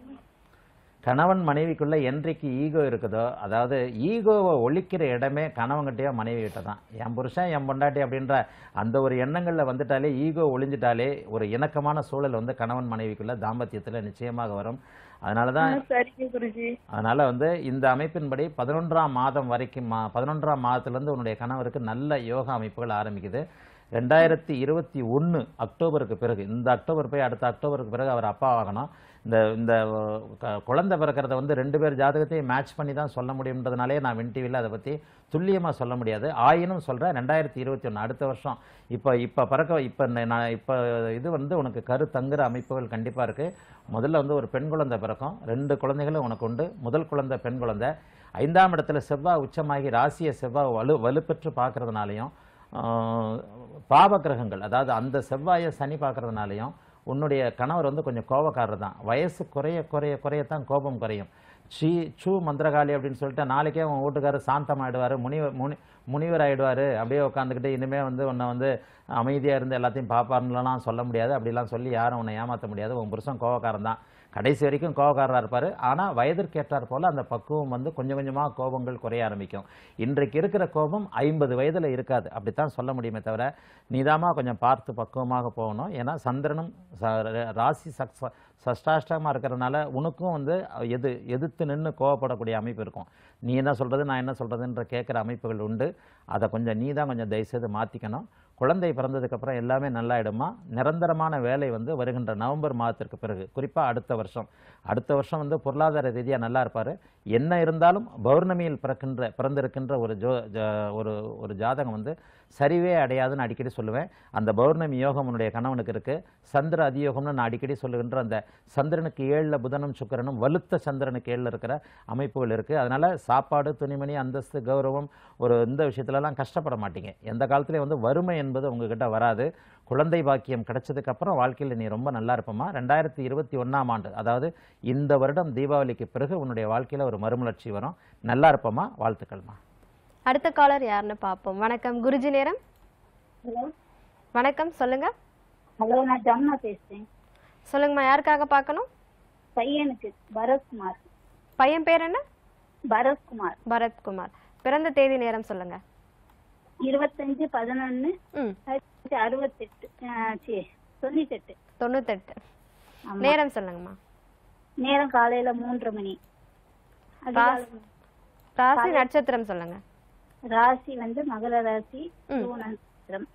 கணவன் மனைவிக்குள்ள என்றைக்கு ஈகோ இருக்குதோ அதாவது ஈகோவை ஒழிக்கிற இடமே கணவன்கிட்டயோ மனைவி கிட்ட தான் என் புருஷன் என் பொண்டாட்டி அப்படின்ற அந்த ஒரு எண்ணங்கள்ல வந்துட்டாலே ஈகோ ஒளிஞ்சிட்டாலே ஒரு இணக்கமான சூழல் வந்து கணவன் மனைவிக்குள்ள தாம்பத்தியத்துல நிச்சயமாக வரும் அதனால தான் ஆஹ் சரிங்க குருஜி அதனால வந்து இந்த அமைப்பின்படி பதினொன்றாம் மாதம் வரைக்கும் மா பதினொன்றாம் மாதத்துலேருந்து உன்னுடைய கணவருக்கு நல்ல யோகா அமைப்புகள் ஆரம்பிக்குது ரெண்டாயிரத்தி இருபத்தி ஒன்று அக்டோபருக்கு பிறகு இந்த அக்டோபர் போய் அடுத்த அக்டோபருக்கு பிறகு அவர் அப்பா ஆகணும் இந்த இந்த க- குழந்தை பிறக்கிறத வந்து ரெண்டு பேர் ஜாதகத்தையும் மேட்ச் பண்ணி தான் சொல்ல முடியுன்றதுனாலே நான் வின் டிவியில் அதை பற்றி துல்லியமாக சொல்ல முடியாது ஆயினும் சொல்கிறேன் ரெண்டாயிரத்தி இருபத்தி ஒன்று அடுத்த வருஷம் இப்போ இப்போ பிறக்க இப்போ நான் இப்போ இது வந்து உனக்கு கரு தங்குற அமைப்புகள் கண்டிப்பாக இருக்குது முதல்ல வந்து ஒரு பெண் குழந்தை பிறக்கும் ரெண்டு குழந்தைகளும் உனக்கு உண்டு முதல் குழந்தை பெண் குழந்தை ஐந்தாம் இடத்துல செவ்வாய் உச்சமாகி ராசியை செவ்வாய் வலு வலுப்பெற்று பார்க்கறதுனாலையும் ஆஹ், பாவ கிரகங்கள் அதாவது அந்த செவ்வாயை சனி பார்க்கறதுனாலையும் உன்னுடைய கணவர் வந்து கொஞ்சம் கோபக்காரர் தான் வயசு குறைய குறைய குறையத்தான் கோபம் குறையும் சீ சூ மந்திரகாளி அப்படின்னு சொல்லிட்டு நாளைக்கே உன் வீட்டுக்காரர் சாந்தமாயிடுவார் முனிவர் முனி முனிவர் ஆயிடுவார் அப்படியே உட்காந்துக்கிட்டு இனிமே வந்து உன்னை வந்து அமைதியாக இருந்து எல்லாத்தையும் பார்ப்பாருலாம் சொல்ல முடியாது அப்படிலாம் சொல்லி யாரும் உன்னை ஏமாற்ற முடியாது உன் புருஷன் கோபக்காரன் தான் கடைசி வரைக்கும் கோபக்காரராக இருப்பார் ஆனால் வயதிற்கேற்றார் போல் அந்த பக்குவம் வந்து கொஞ்சம் கொஞ்சமாக கோபங்கள் குறைய ஆரம்பிக்கும் இன்றைக்கு இருக்கிற கோபம் ஐம்பது வயதில் இருக்காது அப்படித்தான் சொல்ல முடியுமே தவிர நீதாமா கொஞ்சம் பார்த்து பக்குவமாக போகணும் ஏன்னா சந்திரனும் ச- ராசி சக் சஷ்டாஷ்டமாக இருக்கிறதுனால உனக்கும் வந்து எது எதிர்த்து நின்று கோவப்படக்கூடிய அமைப்பு இருக்கும் நீ என்ன சொல்கிறது நான் என்ன சொல்கிறதுன்ற கேட்குற அமைப்புகள் உண்டு அதை கொஞ்சம் நீ தான் கொஞ்சம் தயவுசெய்து மாற்றிக்கணும் குழந்தை பிறந்ததுக்கப்புறம் எல்லாமே நல்லாயிடுமா நிரந்தரமான வேலை வந்து வருகின்ற நவம்பர் மாதத்திற்கு பிறகு குறிப்பாக அடுத்த வருஷம் அடுத்த வருஷம் வந்து பொருளாதார ரீதியாக நல்லா இருப்பார் என்ன இருந்தாலும் பௌர்ணமியில் பிறக்கின்ற பிறந்திருக்கின்ற ஒரு ஜோ ஜ- ஒரு ஒரு ஜாதகம் வந்து சரிவே அடையாதுன்னு அடிக்கடி சொல்லுவேன் அந்த பௌர்ணமி யோகம் உன்னுடைய கணவனுக்கு இருக்குது சந்திர அதியோகம்னு நான் அடிக்கடி சொல்லுகின்ற அந்த சந்திரனுக்கு ஏழில் புதனும் சுக்கிரனும் வலுத்த சந்திரனுக்கு ஏழில் இருக்கிற அமைப்புகள் இருக்குது அதனால் சாப்பாடு துணிமணி அந்தஸ்து கௌரவம் ஒரு இந்த விஷயத்துலலாம் கஷ்டப்பட மாட்டீங்க எந்த காலத்துலேயும் வந்து வறுமை என்பது உங்ககிட்ட வராது குழந்தை பாக்கியம் கிடைச்சதுக்கு அப்புறம் வாழ்க்கையில் நீ ரொம்ப நல்லா இருப்பமா ரெண்டாயிரத்தி இருபத்தி ஒன்றாம் ஆண்டு அதாவது இந்த வருடம் தீபாவளிக்கு பிறகு உன்னுடைய வாழ்க்கையில் ஒரு மறுமலர்ச்சி வரும் நல்லா இருப்பமா வாழ்த்துக்கள்மா அடுத்த காலர் யாருன்னு பார்ப்போம் வணக்கம் குருஜி நேரம் ஹலோ வணக்கம் சொல்லுங்க ஹலோ நான் ஜமுனா பேசுறேன் சொல்லுங்கம்மா யாருக்காக பார்க்கணும் பையனுக்கு பரத்குமார் பையன் பேர் என்ன பரத்குமார் பரத்குமார் பிறந்த தேதி நேரம் சொல்லுங்க இருபத்தஞ்சு பதினொன்னு ம் அறுபத்தெட்டு சரி தொண்ணூத்தெட்டு தொண்ணூத்தெட்டு ஆமா. நேரம் சொல்லுங்கம்மா நேரம் காலையில மூன்றரை மணி அதிகாலை- ராசி நட்சத்திரம் சொல்லுங்க ராசி வந்து மகர ராசி ம். பூ நட்சத்திரம்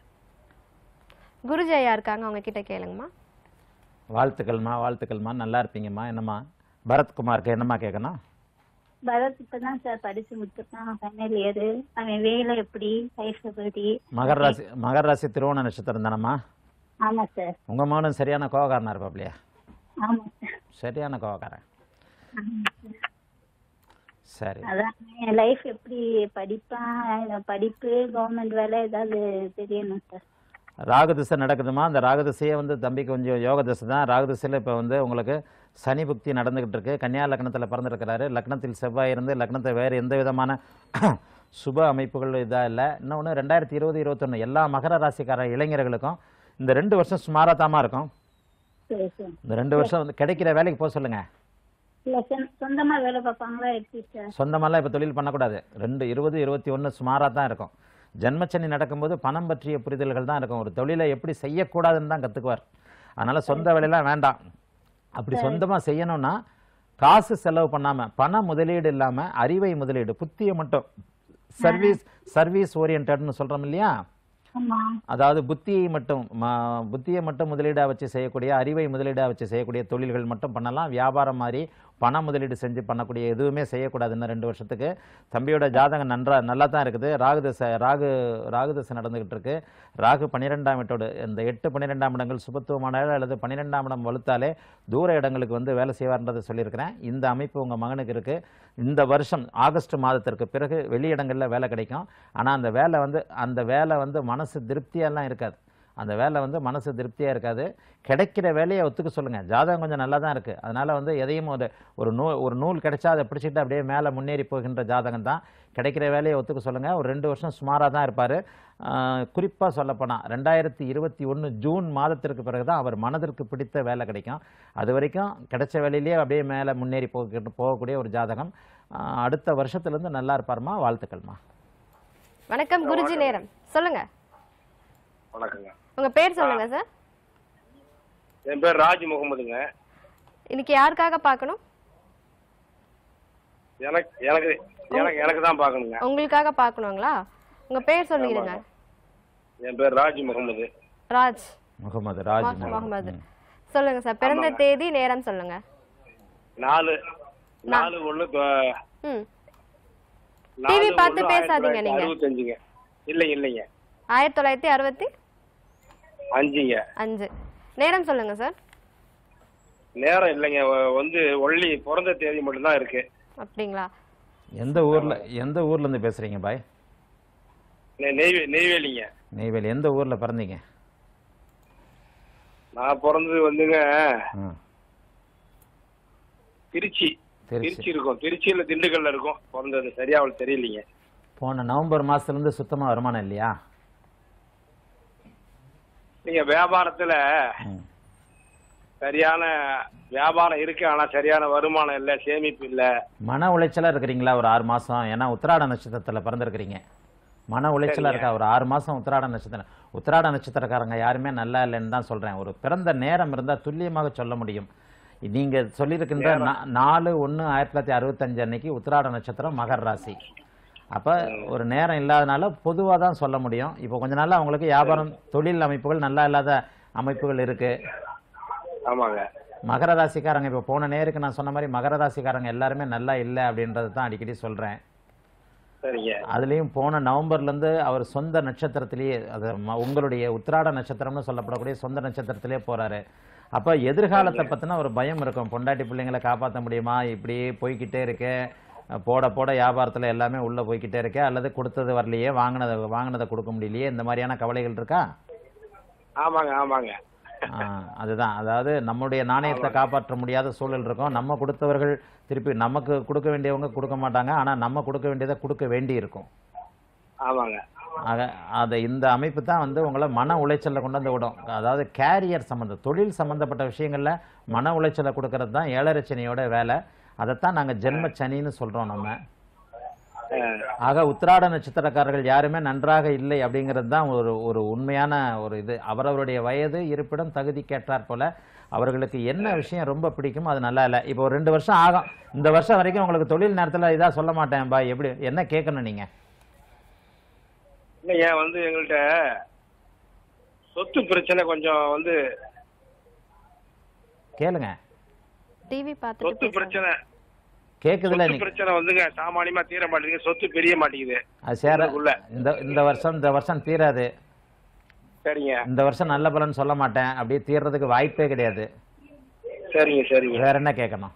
குருஜி ஐயா இருக்காங்க அவங்க கிட்ட கேளுங்கம்மா வாழ்த்துக்கள்மா வாழ்த்துக்கள்மா நல்லா இருப்பீங்கம்மா என்னம்மா பரத்குமாருக்கு என்னம்மா கேட்கணும் பரத் இப்பதான் சார் படிச்சு முடிச்சிருக்கான் ஃபைனல் இயர் அவன் வேலை எப்படி லைஃப் எப்படி மகர ராசி மகர ராசி திருவோண நட்சத்திரம் தானம்மா ஆமா சார் உங்கள் மகனும் சரியான கோவக்காரனா இருப்பாப்லையா ஆமா சார் சரியான கோவக்காரன் ஆமா சார். சரி அதான் என் லைஃப் எப்படி படிப்பான் படிப்பு கவர்மெண்ட் வேலை ஏதாவது தெரியணும் சார் ராகு திசை நடக்குதுமா அந்த ராகு திசையே வந்து தம்பி கொஞ்சம் யோக திசை தான் ராகு திசையில் இப்போ வந்து உங்களுக்கு சனி புக்தி நடந்துகிட்டு இருக்கு கன்னியா லக்னத்தில் பிறந்திருக்கிறாரு லக்னத்தில் செவ்வாய் இருந்து லக்னத்தை வேறு எந்த விதமான சுப அமைப்புகள் இதாக இல்லை இன்னொன்று ரெண்டாயிரத்தி இருபது இருபத்தொன்று எல்லா மகர ராசிக்கார இளைஞர்களுக்கும் இந்த ரெண்டு வருஷம் சுமாராக தாமா இருக்கும் சரி சார் இந்த ரெண்டு வருஷம் வந்து கிடைக்கிற வேலைக்கு போக சொல்லுங்கள் இல்ல சொந்த- சொந்தமா வேலை பார்ப்பாங்களா எப்படி சார் சொந்தமெல்லாம் இப்போ தொழில் பண்ணக்கூடாது ரெண்டு இருபது இருபத்தி ஒன்று சுமாராக தான் இருக்கும் ஜென்மச்சனி நடக்கும்போது பணம் பற்றிய புரிதல்கள் தான் இருக்கும் ஒரு தொழிலை எப்படி செய்யக்கூடாதுன்னு தான் கற்றுக்குவார் அதனால் சொந்த வேலையெல்லாம் வேண்டாம் அப்படி சொந்தமாக செய்யணும்னா காசு செலவு பண்ணாம பண முதலீடு இல்லாம அறிவை முதலீடு புத்தியை மட்டும் சர்வீஸ் சர்வீஸ் ஓரியன்டட்னு சொல்றோம் இல்லையா ஆமா அதாவது புத்தியை மட்டும் ம- புத்தியை மட்டும் முதலீடா வச்சு செய்யக்கூடிய அறிவை முதலீடா வச்சு செய்யக்கூடிய தொழில்கள் மட்டும் பண்ணலாம் வியாபாரம் மாதிரி பண முதலீடு செஞ்சு பண்ணக்கூடிய எதுவுமே செய்யக்கூடாது இன்னும் ரெண்டு வருஷத்துக்கு தம்பியோட ஜாதகம் நன்றா நல்லா தான் இருக்குது ராகு தசை ராகு ராகு தசை நடந்துகிட்டு இருக்கு ராகு பன்னிரெண்டாம் வீட்டோடு இந்த எட்டு பன்னிரெண்டாம் இடங்கள் சுபத்துவமான அல்லது பன்னிரெண்டாம் இடம் வலுத்தாலே தூர இடங்களுக்கு வந்து வேலை செய்வார்ன்றதை சொல்லியிருக்கிறேன் இந்த அமைப்பு உங்க மகனுக்கு இருக்கு இந்த வருஷம் ஆகஸ்ட் மாதத்திற்கு பிறகு வெளியிடங்களில் வேலை கிடைக்கும் ஆனால் அந்த வேலை வந்து அந்த வேலை வந்து மனசு திருப்தியெல்லாம் இருக்காது அந்த வேலை வந்து மனசு திருப்தியாக இருக்காது கிடைக்கிற வேலையை ஒத்துக்க சொல்லுங்கள் ஜாதகம் கொஞ்சம் நல்லா தான் இருக்குது அதனால் வந்து எதையும் ஒரு ஒரு நூல் ஒரு நூல் கிடைச்சா அதை பிடிச்சிட்டு அப்படியே மேலே முன்னேறி போகின்ற ஜாதகம் தான் கிடைக்கிற வேலையை ஒத்துக்க சொல்லுங்கள் ஒரு ரெண்டு வருஷம் சுமாராக தான் இருப்பார் குறிப்பாக சொல்லப்போனால் ரெண்டாயிரத்தி இருபத்தி ஒன்று ஜூன் மாதத்திற்கு பிறகு தான் அவர் மனதிற்கு பிடித்த வேலை கிடைக்கும் அது வரைக்கும் கிடைச்ச வேலையிலேயே அப்படியே மேலே முன்னேறி போக போகக்கூடிய ஒரு ஜாதகம் ஆஹ் அடுத்த வருஷத்துலேருந்து நல்லா இருப்பாருமா வாழ்த்துக்கள்மா வணக்கம் குருஜி நேரம் சொல்லுங்க வணக்கங்க உங்க பேர் சொல்லுங்க சார் என் பேர் ராஜ் முகமதுங்க இன்னைக்கு யாருக்காக பார்க்கணும் எனக்கு எனக்கு எனக்கு எனக்கு தான் பார்க்கணுங்க உங்களுக்காக பார்க்கணுங்களா உங்க பேர் சொல்லிடுங்க என் பேர் ராஜ் முகமது ராஜ் முகமது ராஜ் மொஹ- முகமது சொல்லுங்க சார் பிறந்த தேதி நேரம் சொல்லுங்க நாலு நாலு ஒண்ணு ப- ம் நாலு டிவி பார்த்து ஒண்ணு பேசாதீங்க ஆயிரத்தி நீங்க. தொள்ளாயிரத்தி அறுபத்தஞ்சுங்க இல்லைங்க இல்லைங்க ஆயிரத்தி தொள்ளாயிரத்தி அறுபத்தி அஞ்சுங்க அஞ்சு நேரம் சொல்லுங்க சார் நேரம் இல்லைங்க வ- வந்து ஒன்லி பிறந்த தேதி மட்டும்தான் இருக்கு அப்படிங்களா எந்த ஊர்ல எந்த ஊர்ல இருந்து பேசுறீங்க பாய் நெ- நெய்வே நெய்வேலிங்க நெய்வேலி எந்த ஊர்ல பிறந்தீங்க நான் பிறந்தது வந்துங்க ம், திருச்சி திருச்சி திருச்சி இருக்கும் திருச்சியில திண்டுக்கல்ல இருக்கும் பிறந்தது சரியா அவளுக்கு தெரியலீங்க போன நவம்பர் மாசத்துல இருந்து சுத்தமா வருமானம் இல்லையா நீங்க வியாபாரத்துல ம். சரியான வியாபாரம் இருக்கு ஆனா சரியான வருமானம் இல்ல சேமிப்பு இல்ல மன உளைச்சலா இருக்கிறீங்களா ஒரு ஆறு மாசம் ஏன்னா உத்திராட நட்சத்திரத்துல பிறந்திருக்கிறீங்க மன உளைச்சலா இருக்கா ஒரு ஆறு மாசம் உத்திராட நட்சத்திரம் உத்திராட நட்சத்திரக்காரங்க யாருமே நல்லா இல்லைன்னு தான் சொல்றேன் ஒரு பிறந்த நேரம் இருந்தா துல்லியமாக சொல்ல முடியும் நீங்க சொல்லியிருக்கின்ற நா- நாலு ஒண்ணு ஆயிரத்தி தொள்ளாயிரத்தி அறுபத்தஞ்சு அன்னைக்கு உத்திராட நட்சத்திரம் மகர் ராசி அப்ப ஒரு நேரம் இல்லாதனால பொதுவா தான் சொல்ல முடியும் இப்போ கொஞ்ச நாள்ல அவங்களுக்கு வியாபாரம் தொழில் அமைப்புகள் நல்லா இல்லாத அமைப்புகள் இருக்கு ஆமாங்க மகர ராசிக்காரங்க இப்போ போன நேருக்கு நான் சொன்ன மாதிரி மகர ராசிக்காரங்க எல்லாருமே நல்லா இல்லை அப்படின்றது தான் அடிக்கடி சொல்றேன் சரிங்க அதுலேயும் போன நவம்பர்லேருந்து அவர் சொந்த நட்சத்திரத்திலேயே அது ம- உங்களுடைய உத்திராட நட்சத்திரம்னு சொல்லப்படக்கூடிய சொந்த நட்சத்திரத்திலே போறாரு அப்போ எதிர்காலத்தை பற்றின ஒரு பயம் இருக்கும் பொண்டாட்டி பிள்ளைங்களை காப்பாற்ற முடியுமா இப்படியே போய்க்கிட்டே இருக்கே போட போட வியாபாரத்தில் எல்லாமே உள்ளே போய்க்கிட்டே இருக்கே அல்லது கொடுத்தது வரலையே வாங்கினதை வாங்கினதை கொடுக்க முடியலையே இந்த மாதிரியான கவலைகள் இருக்கா ஆமாங்க ஆமாங்க ஆ, அதுதான் அதாவது நம்முடைய நாணயத்தை காப்பாற்ற முடியாத சூழல் இருக்கும் நம்ம கொடுத்தவர்கள் திருப்பி நமக்கு கொடுக்க வேண்டியவங்க கொடுக்க மாட்டாங்க ஆனா நம்ம கொடுக்க வேண்டியதை கொடுக்க வேண்டி இருக்கும் ஆமாங்க ஆக அதை இந்த அமைப்பு தான் வந்து உங்களை மன உளைச்சல்ல கொண்டு வந்து விடும் அதாவது கேரியர் சம்மந்தம் தொழில் சம்பந்தப்பட்ட விஷயங்கள்ல மன உளைச்சலை கொடுக்கறது தான் ஏழரை சனியோட வேலை அதைத்தான் நாங்க ஜென்ம சனின்னு சொல்றோம் நம்ம ஆக உத்திராட நட்சத்திரக்காரர்கள் யாருமே நன்றாக இல்லை அப்படிங்கிறது தான் ஒரு ஒரு உண்மையான ஒரு இது அவரவருடைய வயது இருப்பிடம் தகுதி கேட்டார் போல அவர்களுக்கு என்ன விஷயம் ரொம்ப பிடிக்கும் அது நல்லா இல்லை இப்போ ஒரு ரெண்டு வருஷம் ஆகும் இந்த வருஷம் வரைக்கும் உங்களுக்கு தொழில் நேரத்துல இதா சொல்ல மாட்டேன் பாய் எப்படி என்ன கேட்கணும் நீங்க இல்லைங்க வந்து எங்கள்கிட்ட சொத்து பிரச்சனை கொஞ்சம் வந்து கேளுங்க டிவி சொத்து பார்த்துட்டு பேசுங்க. பிரச்சனை கேக்குதுல சொத்து நீ பிரச்சனை வந்துங்க சாமானியமா தீர மாட்டேங்குது சொத்து பெரிய மாட்டேங்குது அது சேர உள்ள. இந்த இந்த வருஷம் இந்த வருஷம் தீராது சரிங்க இந்த வருஷம் நல்ல பலன் சொல்ல மாட்டேன் அப்படியே தீர்றதுக்கு வாய்ப்பே கிடையாது சரிங்க சரிங்க வேற என்ன கேட்கணும்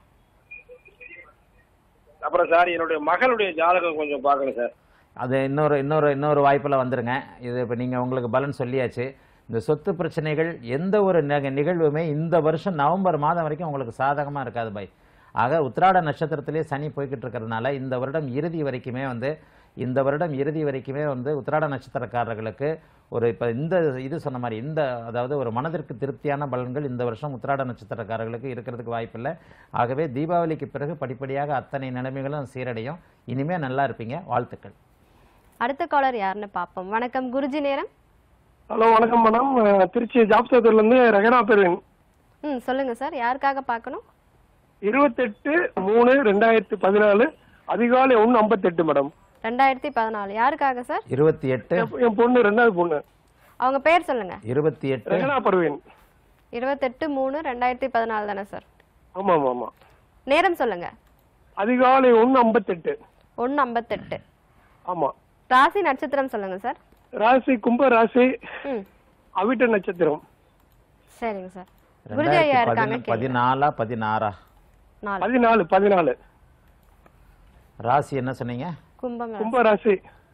அப்புறம் சார் என்னுடைய மகளுடைய ஜாதகம் கொஞ்சம் பார்க்கணும் சார் அது இன்னொரு இன்னொரு இன்னொரு வாய்ப்பில் வந்துருங்க இது இப்போ நீங்கள் உங்களுக்கு பலன் சொல்லியாச்சு இந்த சொத்து பிரச்சனைகள் எந்த ஒரு நிக- நிகழ்வுமே இந்த வருஷம் நவம்பர் மாதம் வரைக்கும் உங்களுக்கு சாதகமாக இருக்காது பாய் ஆக உத்திராட நட்சத்திரத்திலே சனி போய்கிட்டு இருக்கிறதுனால இந்த வருடம் இறுதி வரைக்குமே வந்து இந்த வருடம் இறுதி வரைக்குமே வந்து உத்திராட நட்சத்திரக்காரர்களுக்கு ஒரு இப்போ இந்த இது சொன்ன மாதிரி இந்த அதாவது ஒரு மனதிற்கு திருப்தியான பலன்கள் இந்த வருஷம் உத்திராட நட்சத்திரக்காரர்களுக்கு இருக்கிறதுக்கு வாய்ப்பில்லை ஆகவே தீபாவளிக்கு பிறகு படிப்படியாக அத்தனை நிலைமைகளும் சீரடையும் இனிமே நல்லா இருப்பீங்க வாழ்த்துக்கள் அடுத்த காலர் யாருன்னு பார்ப்போம் வணக்கம் குருஜி நேரம் ஹலோ வணக்கம் மேடம் அஹ், திருச்சி ஜாப் சேத்தூர்ல இருந்து ரகனா பெருவின் ம் சொல்லுங்க சார் யாருக்காக பார்க்கணும் இருபத்தெட்டு மூணு ரெண்டாயிரத்தி பதினாலு அதிகாலை ஒன்று ஐம்பத்தெட்டு மேடம் ரெண்டாயிரத்தி பதினாலு யாருக்காக சார் இருபத்தி எட்டு என் என் பொண்ணு ரெண்டாவது பொண்ணு அவங்க பேர் சொல்லுங்க இருபத்தி எட்டு ரெகனா பர்வீன் இருபத்தெட்டு மூணு ரெண்டாயிரத்தி பதினாலு தானே சார் ஆமா ஆமா ஆமா நேரம் சொல்லுங்க அதிகாலை ஒன்று ஐம்பத்தெட்டு ஒன்று ஐம்பத்தெட்டு ஆமா ராசி நட்சத்திரம் சொல்லுங்க சார் ராசி கும்ப ராசி ம் அவிட்ட நட்சத்திரம் சரிங்க சார் குருஜி ஐயா ரெண்டாயிரத்தி இருக்காங்க பதின- பதினாலா பதினாறா நாலு பதினாலு பதினாலு ராசி என்ன சொன்னீங்க கும்பம் கும்ப ராசி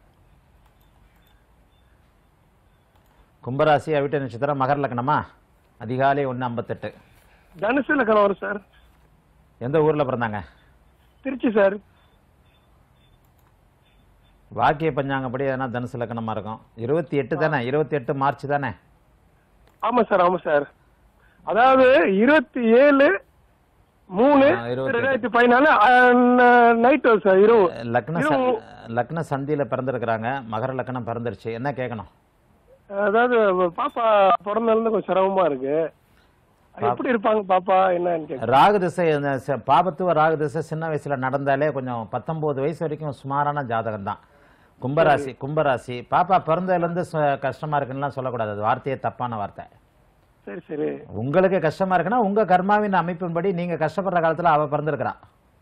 கும்பராசி அவிட்ட நட்சத்திரம் மகர லக்னமா அதிகாலை ஒன்று ஐம்பத்தெட்டு தனுசு லக்கணம் வரும் சார் எந்த ஊர்ல பிறந்தாங்க திருச்சி சார் வாக்கிய பஞ்சாங்கப்படி எதனா தனுசு லக்னமா இருக்கும் இருபத்தி எட்டு தானே இருபத்தி எட்டு மார்ச் தானே ஆமா சார் ஆமா சார் அதாவது இருபத்தி ஏழு மூணு ஆ, இருபத்தி ரெண்டாயிரத்தி பதினாலு நைட் சார் இரவு லக்ன ச- இரவு லக்ன சந்தியில பிறந்திருக்கிறாங்க மகர லக்னம் பிறந்துருச்சு என்ன கேட்கணும் அதாவது பாப்பா பிறந்ததுல கொஞ்சம் சிரமமா இருக்கு எப்படி இருப்பாங்க பாப்பா என்னன்னு கேட்க ராகு திசை இந்த ச- பாபத்துவ ராகு திசை சின்ன வயசுல நடந்தாலே கொஞ்சம் பத்தொன்பது வயசு வரைக்கும் சுமாரான ஜாதகம் தான் கும்பராசி கும்பராசி பாப்பா பிறந்ததுல இருந்து சு- கஷ்டமா இருக்குன்னுலாம் சொல்லக்கூடாது அது வார்த்தையே தப்பான வார்த்தை சரி சரி உங்களுக்கு கஷ்டமா இருக்குன்னா உங்க கர்மாவின் அமைப்பின்படி நீங்க கஷ்டப்படுற காலத்துல அவ பிறந்திருக்கிறா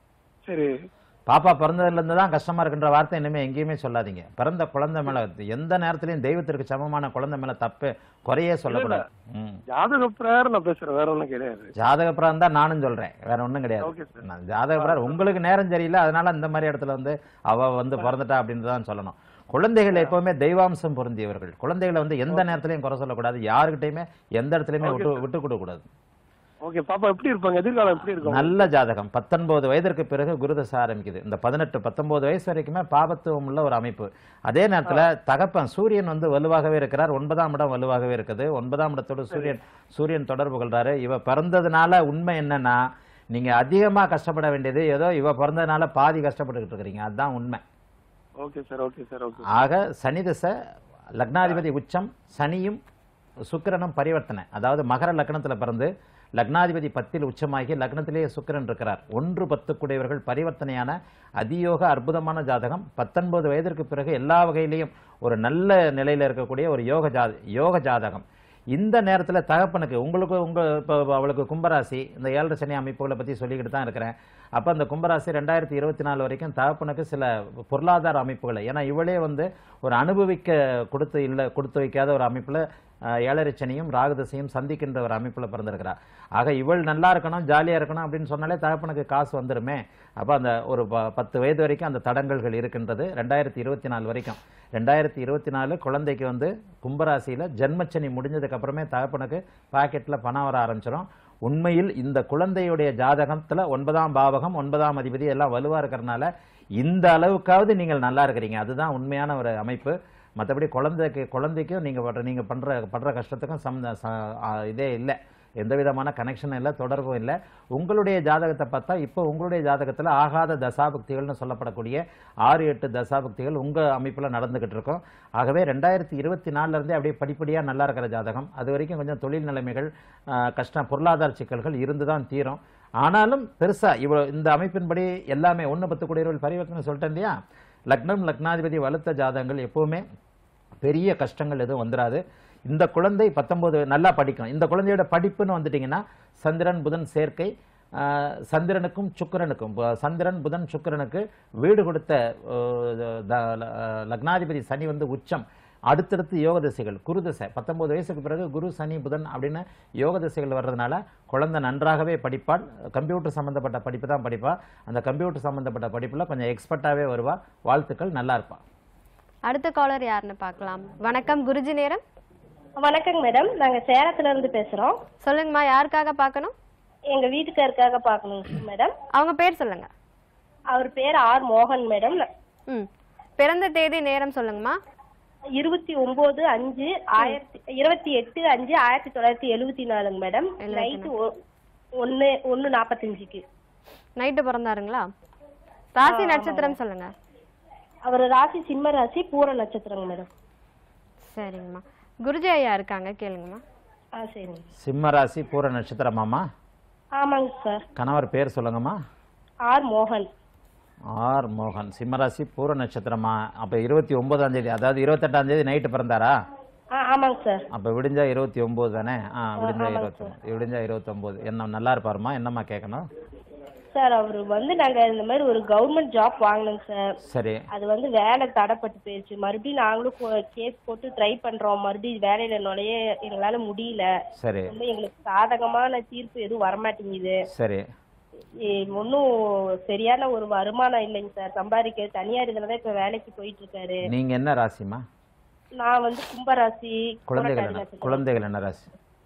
சரி பாப்பா பிறந்ததுல இருந்து தான் கஷ்டமா இருக்குன்ற வார்த்தை இனிமே எங்கேயுமே சொல்லாதீங்க பிறந்த குழந்தை மேல எந்த நேரத்திலயும் தெய்வத்திற்கு சமமான குழந்தை மேல தப்பு குறையே சொல்லக்கூடாது ம். ஜாதக பிரகாரம் நான் பேசுறேன் வேற ஒண்ணும் கிடையாது ஜாதக பிரகாரம் தான் நானும் சொல்றேன் வேற ஒண்ணும் Okay, கிடையாது நான் ஜாதக பிரகாரம் உங்களுக்கு நேரம் சரியில்லை அதனால இந்த மாதிரி இடத்துல வந்து அவ வந்து பிறந்துட்டா அப்படின்னு தான் சொல்லணும் குழந்தைகள் எப்பவுமே தெய்வாம்சம் பொருந்தியவர்கள் குழந்தைகளை வந்து எந்த நேரத்திலையும் குறை சொல்லக்கூடாது யாருக்கிட்டையுமே எந்த இடத்துலயுமே விட்டு விட்டு கொடுக்க கூடாது ஓகே பாப்பா எப்படி இருப்பாங்க எதிர்காலம் எப்படி இருக்கும் நல்ல ஜாதகம் பத்தொன்பது வயதிற்கு பிறகு குருதசை ஆரம்பிக்குது இந்த பதினெட்டு பத்தொன்பது வயசு வரைக்குமே பாபத்துவம் உள்ள ஒரு அமைப்பு அதே நேரத்துல தகப்பன் சூரியன் வந்து வலுவாகவே இருக்கிறார் ஒன்பதாம் இடம் வலுவாகவே இருக்குது ஒன்பதாம் இடத்தோடு சூரியன் சூரியன் தொடர்பு கொள்றாரு இவ பிறந்ததுனால உண்மை என்னன்னா நீங்க அதிகமா கஷ்டப்பட வேண்டியது ஏதோ இவ பிறந்ததுனால பாதி கஷ்டப்பட்டுக்கிட்டு இருக்கிறீங்க அதுதான் உண்மை okay sir okay sir okay ஆக சனி திசை லக்னாதிபதி உச்சம் சனியும் சுக்கிரனும் பரிவர்த்தனை அதாவது மகர லக்னத்துல பிறந்து லக்னாதிபதி பத்தில் உச்சமாகி லக்னத்திலேயே சுக்கிரன் இருக்கிறார் ஒன்று பத்துக்குடையவர்கள் பரிவர்த்தனையான அதியோக அற்புதமான ஜாதகம் பத்தொன்பது வயதிற்கு பிறகு எல்லா வகையிலையும் ஒரு நல்ல நிலையில இருக்கக்கூடிய ஒரு யோக ஜாத யோக ஜாதகம் இந்த நேரத்துல தகப்பனுக்கு உங்களுக்கு உங்க இப்போ அவளுக்கு கும்பராசி இந்த ஏழரை சனி அமைப்புகளை பத்தி சொல்லிக்கிட்டு தான் இருக்கிறேன் அப்ப அந்த கும்பராசி ரெண்டாயிரத்தி இருபத்தி நாலு வரைக்கும் தகப்பனுக்கு சில பொருளாதார அமைப்புகளை ஏன்னா இவளே வந்து ஒரு அனுபவிக்க கொடுத்து இல்லை கொடுத்து வைக்காத ஒரு அமைப்புல அஹ், ஏழரை சனியும் ராகுதசையும் சந்திக்கின்ற ஒரு அமைப்புல பிறந்திருக்கிறா ஆக இவள் நல்லா இருக்கணும் ஜாலியா இருக்கணும் அப்படின்னு சொன்னாலே தகப்பனுக்கு காசு வந்துருமே அப்ப அந்த ஒரு ப- பத்து வயது வரைக்கும் அந்த தடங்கல்கள் இருக்கின்றது ரெண்டாயிரத்தி இருபத்தி நாலு வரைக்கும் ரெண்டாயிரத்தி இருபத்தி நாலு குழந்தைக்கு வந்து கும்பராசியில ஜென்மச்சனி முடிஞ்சதுக்கு அப்புறமே தகப்பனுக்கு பாக்கெட்ல பணம் வர ஆரம்பிச்சிடும் உண்மையில் இந்த குழந்தையுடைய ஜாதகத்துல ஒன்பதாம் பாவகம் ஒன்பதாம் அதிபதி எல்லாம் வலுவா இருக்கிறதுனால இந்த அளவுக்காவது நீங்கள் நல்லா இருக்கிறீங்க அதுதான் உண்மையான ஒரு அமைப்பு மற்றபடி குழந்தைக்கு குழந்தைக்கும் நீங்க பண்ற நீங்க பண்ற படுற கஷ்டத்துக்கும் சம் ச- ஆ, இதே இல்லை எந்த விதமான கனெக்ஷனும் இல்லை தொடர்பும் இல்லை உங்களுடைய ஜாதகத்தை பார்த்தா இப்போ உங்களுடைய ஜாதகத்தில் ஆகாத தசாபக்திகள்னு சொல்லப்படக்கூடிய ஆறு எட்டு தசாபக்திகள் உங்க அமைப்புல நடந்துகிட்டு இருக்கும் ஆகவே ரெண்டாயிரத்தி இருபத்தி நாலுல இருந்தே அப்படியே படிப்படியா நல்லா இருக்கிற ஜாதகம் அது வரைக்கும் கொஞ்சம் தொழில் நிலைமைகள் ஆ, கஷ்டம் பொருளாதார சிக்கல்கள் இருந்து தான் தீரும் ஆனாலும் பெருசா இவ்வளவு இந்த அமைப்பின்படி எல்லாமே ஒன்று பத்து கோடி பரிவர்த்தனை சொல்லிட்டேன் இல்லையா லக்னம் லக்னாதிபதி வலுத்த ஜாதகங்கள் எப்பவுமே பெரிய கஷ்டங்கள் எதுவும் வந்துடாது இந்த குழந்தை பத்தொன்பது நல்லா படிக்கும் இந்த குழந்தையோட படிப்புன்னு வந்துட்டீங்கன்னா சந்திரன் புதன் சேர்க்கை ஆஹ், சந்திரனுக்கும் சுக்கிரனுக்கும் ப- சந்திரன் புதன் சுக்கிரனுக்கு வீடு கொடுத்த ஆஹ், த- ல- லக்னாதிபதி சனி வந்து உச்சம் அடுத்தடுத்து யோக திசைகள் குரு திசை பத்தொன்பது வயசுக்கு பிறகு குரு சனி புதன் அப்படின்னு யோக திசைகள் வர்றதுனால குழந்தை நன்றாகவே படிப்பாள் கம்ப்யூட்டர் சம்பந்தப்பட்ட படிப்பு தான் படிப்பா அந்த கம்ப்யூட்டர் சம்பந்தப்பட்ட படிப்புல கொஞ்சம் எக்ஸ்பர்ட்டாவே வருவா வாழ்த்துக்கள் நல்லா இருப்பா அடுத்த காலர் யாருன்னு பார்க்கலாம் வணக்கம் குருஜி நேரம் வணக்கங்க மேடம் நாங்க சேலத்துல இருந்து பேசுறோம் சொல்லுங்கம்மா யாருக்காக பார்க்கணும் எங்க வீட்டுக்காருக்காக பார்க்கணும் மேடம் அவங்க பேர் சொல்லுங்க அவர் பேர் ஆர் மோகன் மேடம் ம் பிறந்த தேதி நேரம் சொல்லுங்கம்மா இருபத்தி ஒன்பது அஞ்சு ஆயிரத்தி இருபத்தி எட்டு அஞ்சு ஆயிரத்தி தொள்ளாயிரத்தி எழுவத்தி நாலுங்க மேடம் நைட்டு ஒன்னு ஒன்னு நாப்பத்தஞ்சுக்கு நைட்டு பிறந்தாருங்களா ராசி நட்சத்திரம் சொல்லுங்க அவர் ராசி சிம்ம ராசி பூர நட்சத்திரங்க மேடம் சரிங்கம்மா குருஜி ஐயா இருக்காங்க கேளுங்கம்மா ஆ சரிங்க சிம்ம ராசி பூர நட்சத்திரமாமா ஆமாங்க சார் கணவர் பேர் சொல்லுங்கம்மா ஆர் மோகன் ஆர் மோகன் சிம்மராசி பூர நட்சத்திரமா அப்ப இருபத்தி ஒன்பதாம் தேதி அதாவது இருபத்தெட்டாம் தேதி நைட்டு பிறந்தாரா ஆ ஆமாங்க சார் அப்ப விடிஞ்சா இருபத்தி ஒன்பது தானே ஆ விடிஞ்சா ஆமாங்க இருபத்தி விடிஞ்சா இருபத்தொன்பது என்ன நல்லா இருப்பாருமா என்னம்மா கேட்கணும் சார் அவர் வந்து நாங்க இந்த மாதிரி ஒரு கவர்மெண்ட் ஜாப் வாங்கினோங்க சார் சரி அது வந்து வேலை தடைப்பட்டு போயிடுச்சு மறுபடியும் நாங்களும் கேஸ் போட்டு ட்ரை பண்றோம் மறுபடியும் வேலையில நுழைய எங்களால முடியல சரி ரொம்ப எங்களுக்கு சாதகமான தீர்ப்பு எதுவும் வரமாட்டேங்குது சரி ஒன்றும் சரியான ஒரு வருமானம் இல்லைங்க சார் சம்பாதிக்க தனியார் இதில் தான் இப்போ வேலைக்கு போயிட்டு இருக்காரு நீங்க என்ன ராசிமா நான் வந்து கும்பராசி குழந்தைகள் புரட்டாதி என்ன நட்சத்திரம். குழந்தைகள் என்ன ராசி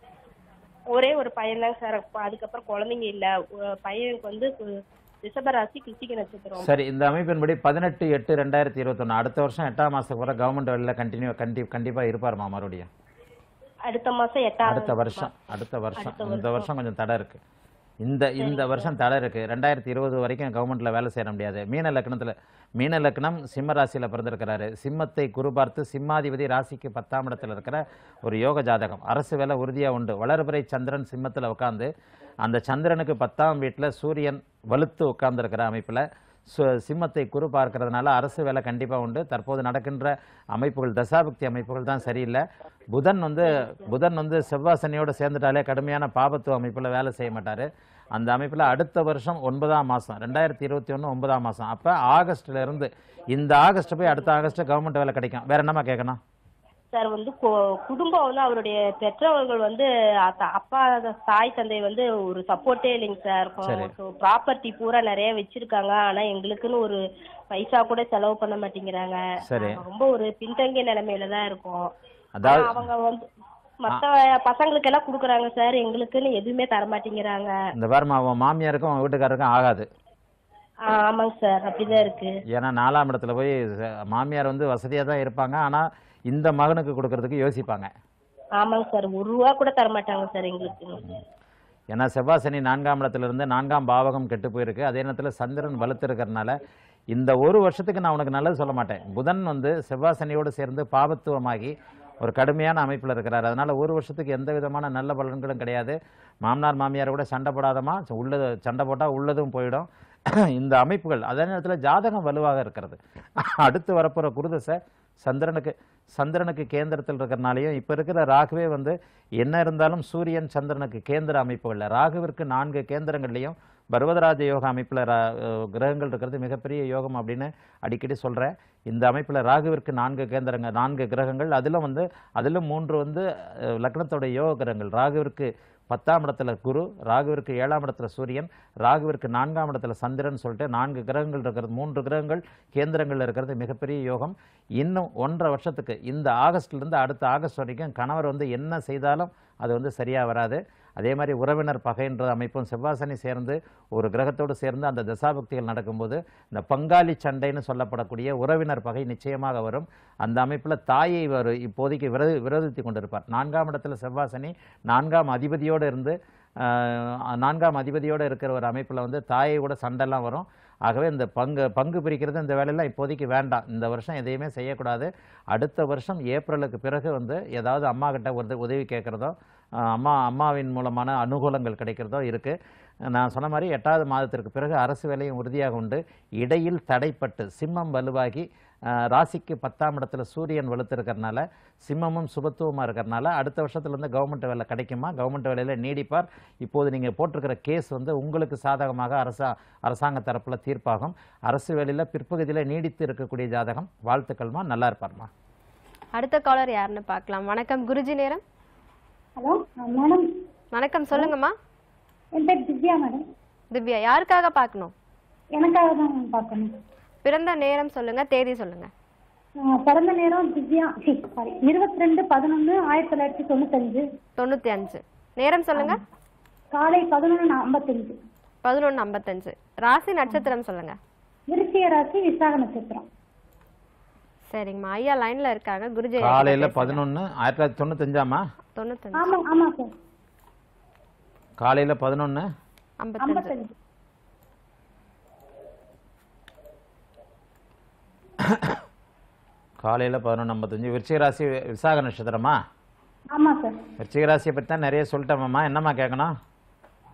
ஒரே ஒரு பையன் தாங்க சார் அப்ப அதுக்கப்புறம் குழந்தைங்க இல்ல ஒ- பையனுக்கு வந்து கு- ரிஷபராசி கிருத்திகை நட்சத்திரம் சரி இந்த அமைப்பின்படி பதினெட்டு எட்டு ரெண்டாயிரத்தி இருபத்தொன்னு அடுத்த வருஷம் எட்டாம் மாசத்துக்கு வர கவர்மெண்ட் வேலையில கண்டினியூ கண்டி கண்டிப்பா இருப்பாருமா மறுபடியும் அடுத்த மாசம் எட்டாவது அடுத்த வருஷம் அடுத்த வருஷம் அடுத்த இந்த வருஷம் கொஞ்சம் தடை இருக்கு இந்த இந்த வருஷம் தடை இருக்கு ரெண்டாயிரத்தி இருபது வரைக்கும் கவர்மெண்ட்ல வேலை செய்ய முடியாது மீன லக்னத்துல மீன லக்னம் சிம்ம ராசியில பிறந்திருக்கிறாரு சிம்மத்தை குரு பார்த்து சிம்மாதிபதி ராசிக்கு பத்தாம் இடத்துல இருக்கிற ஒரு யோக ஜாதகம் அரசு வேலை உறுதியா உண்டு வளர்பிறை சந்திரன் சிம்மத்துல உட்காந்து அந்த சந்திரனுக்கு பத்தாம் வீட்டுல சூரியன் வலுத்து உட்கார்ந்திருக்கிற அமைப்புல சு- சிம்மத்தை குரு பார்க்கறதுனால அரசு வேலை கண்டிப்பா உண்டு தற்போது நடக்கின்ற அமைப்புகள் தசாபக்தி அமைப்புகள் தான் சரியில்லை புதன் வந்து புதன் வந்து செவ்வாசனியோட சேர்ந்துட்டாலே கடுமையான பாபத்துவ அமைப்புல வேலை செய்ய மாட்டாரு அந்த அமைப்புல அடுத்த வருஷம் ஒன்பதாம் மாசம் ரெண்டாயிரத்தி இருபத்தி ஒன்று ஒன்பதாம் மாசம் அப்ப ஆகஸ்ட்ல இருந்து இந்த ஆகஸ்ட் போய் அடுத்த ஆகஸ்ட் கவர்மெண்ட் வேலை கிடைக்கும் வேற என்னம்மா கேட்கணும் சார் வந்து கு- குடும்பம் வந்து அவருடைய பெற்றோர்கள் வந்து அத்த- அப்பா தாய் தந்தை வந்து ஒரு சப்போர்ட்டே இல்லைங்க சார் சரி. ப்ராப்பர்ட்டி பூரா நிறைய வச்சிருக்காங்க ஆனா எங்களுக்குன்னு ஒரு பைசா கூட செலவு பண்ண மாட்டேங்கிறாங்க சரி. நாங்க ரொம்ப ஒரு பின்தங்கிய நிலைமையில தான் இருக்கோம் அதாவது ஆனா அவங்க வந்து மத்த பசங்களுக்கு எல்லாம் குடுக்குறாங்க சார் எங்களுக்குன்னு எதுவுமே தர மாட்டேங்கிறாங்க இந்த பாருமா அவன் மாமியாருக்கும் அவன் வீட்டுக்காரருக்கும் ஆகாது ஆ, ஆமாங்க சார் அப்படிதான் இருக்கு ஏன்னா நாலாம் இடத்துல போய் ச- மாமியார் வந்து வசதியா தான் இருப்பாங்க ஆனா இந்த மகனுக்கு கொடுக்கறதுக்கு யோசிப்பாங்க ஆமாங்க சார் ஒரு ரூபா கூட தர மாட்டாங்க சார் எங்களுக்கு ஏன்னா செவ்வாய் சனி நான்காம் இடத்துல இருந்து நான்காம் பாவகம் கெட்டு போயிருக்கு அதே நேரத்தில் சந்திரன் வலுத்து இருக்கிறதுனால இந்த ஒரு வருஷத்துக்கு நான் உனக்கு நல்லது சொல்ல மாட்டேன் புதன் வந்து செவ்வாய் சனியோடு சேர்ந்து பாபத்துவமாகி ஒரு கடுமையான அமைப்பில் இருக்கிறார் அதனால ஒரு வருஷத்துக்கு எந்த விதமான நல்ல பலன்களும் கிடையாது மாமனார் மாமியார் கூட சண்டை போடாதமா உள்ளது சண்டை போட்டால் உள்ளதும் போயிடும் இந்த அமைப்புகள் அதே நேரத்தில் ஜாதகம் வலுவாக இருக்கிறது அடுத்து வரப்போகிற குருதசை சந்திரனுக்கு சந்திரனுக்கு கேந்திரத்தில் இருக்கிறனாலையும் இப்போ இருக்கிற ராகுவே வந்து என்ன இருந்தாலும் சூரியன் சந்திரனுக்கு கேந்திர அமைப்புகளில் ராகுவிற்கு நான்கு கேந்திரங்கள்லையும் பர்வதராஜ யோக அமைப்பில் கிரகங்கள் இருக்கிறது மிகப்பெரிய யோகம் அப்படின்னு அடிக்கடி சொல்கிறேன் இந்த அமைப்பில் ராகுவிற்கு நான்கு கேந்திரங்கள் நான்கு கிரகங்கள் அதிலும் வந்து அதிலும் மூன்று வந்து அஹ், லக்னத்தோட யோக கிரகங்கள் ராகுவிற்கு பத்தாம் இடத்துல குரு ராகுவிற்கு ஏழாம் இடத்துல சூரியன் ராகுவிற்கு நான்காம் இடத்துல சந்திரன் சொல்லிட்டு நான்கு கிரகங்கள் இருக்கிறது மூன்று கிரகங்கள் கேந்திரங்கள் இருக்கிறது மிகப்பெரிய யோகம் இன்னும் ஒன்றரை வருஷத்துக்கு இந்த ஆகஸ்ட்ல இருந்து அடுத்த ஆகஸ்ட் வரைக்கும் கணவர் வந்து என்ன செய்தாலும் அது வந்து சரியா வராது அதே மாதிரி உறவினர் பகைன்ற அமைப்பும் செவ்வாசனி சேர்ந்து ஒரு கிரகத்தோடு சேர்ந்து அந்த தசாபக்திகள் நடக்கும்போது இந்த பங்காளி சண்டைன்னு சொல்லப்படக்கூடிய உறவினர் பகை நிச்சயமாக வரும் அந்த அமைப்பில் தாயை ஒரு இப்போதைக்கு விரோதி விரோதித்து கொண்டிருப்பார் நான்காம் இடத்துல செவ்வாசனி நான்காம் அதிபதியோடு இருந்து ஆஹ், நான்காம் அதிபதியோடு இருக்கிற ஒரு அமைப்பில் வந்து தாயை கூட சண்டைலாம் வரும் ஆகவே இந்த பங்கு பங்கு பிரிக்கிறது இந்த வேலையெல்லாம் இப்போதைக்கு வேண்டாம் இந்த வருஷம் எதையுமே செய்யக்கூடாது அடுத்த வருஷம் ஏப்ரலுக்கு பிறகு வந்து ஏதாவது அம்மா கிட்ட வந்து உதவி கேட்குறதோ அம்மா அம்மாவின் மூலமான அனுகூலங்கள் கிடைக்கிறதோ இருக்குது நான் சொன்ன மாதிரி எட்டாவது மாதத்திற்கு பிறகு அரசு வேலையும் உறுதியாக உண்டு இடையில் தடைப்பட்டு சிம்மம் வலுவாகி ஆஹ், ராசிக்கு பத்தாம் இடத்துல சூரியன் வலுத்திருக்கறனால சிம்மமும் சுபத்துவமாக இருக்கிறனால அடுத்த வருஷத்துலேருந்து கவர்மெண்ட் வேலை கிடைக்குமா கவர்மெண்ட் வேலையில் நீடிப்பார் இப்போது நீங்கள் போட்டிருக்கிற கேஸ் வந்து உங்களுக்கு சாதகமாக அரசா அரசாங்க தரப்பில் தீர்ப்பாகும் அரசு வேலையில் பிற்பகுதியில் நீடித்து இருக்கக்கூடிய ஜாதகம் வாழ்த்துக்கள்மா நல்லா இருப்பார்மா அடுத்த காலர் யாருன்னு பார்க்கலாம் வணக்கம் குருஜி நேரம் ஹலோ மேடம் வணக்கம் சொல்லுங்கம்மா என் பேர் திவ்யா மேடம் திவ்யா யாருக்காக பார்க்கணும் எனக்காக தான் மேம் பார்க்கணும் பிறந்த நேரம் சொல்லுங்க தேதி சொல்லுங்க ஆஹ் பிறந்த நேரம் திவ்யா சாரி இருபத்தி ரெண்டு பதினொன்று ஆயிரத்தி தொள்ளாயிரத்தி தொண்ணூத்தஞ்சு தொண்ணூத்தி அஞ்சு நேரம் சொல்லுங்க காலை பதினொன்று ஐம்பத்தஞ்சு பதினொன்று ஐம்பத்தஞ்சு ராசி நட்சத்திரம் சொல்லுங்க விருச்சிக ராசி விசாக நட்சத்திரம் சரிங்கம்மா ஐயா லைன்ல இருக்காங்க குருஜி ஐயா கிட்ட காலையில் பேசுங்க. பதினொன்று ஆயிரத்தி தொள்ளாயிரத்தி தொண்ணூத்தஞ்சாமா தொண்ணூத்தஞ்சு ஆமா ஆமா சார் காலையில் பதினொன்று ஐம்பத்தஞ்சு ஐம்பத்தஞ்சு காலையில் பதினொன்று ஐம்பத்தஞ்சு விருச்சிக ராசி விசாக நட்சத்திரமா ஆமா சார் விருச்சிக ராசியை பற்றி தான் நிறைய சொல்லிட்டேம்மா என்னம்மா கேட்கணும்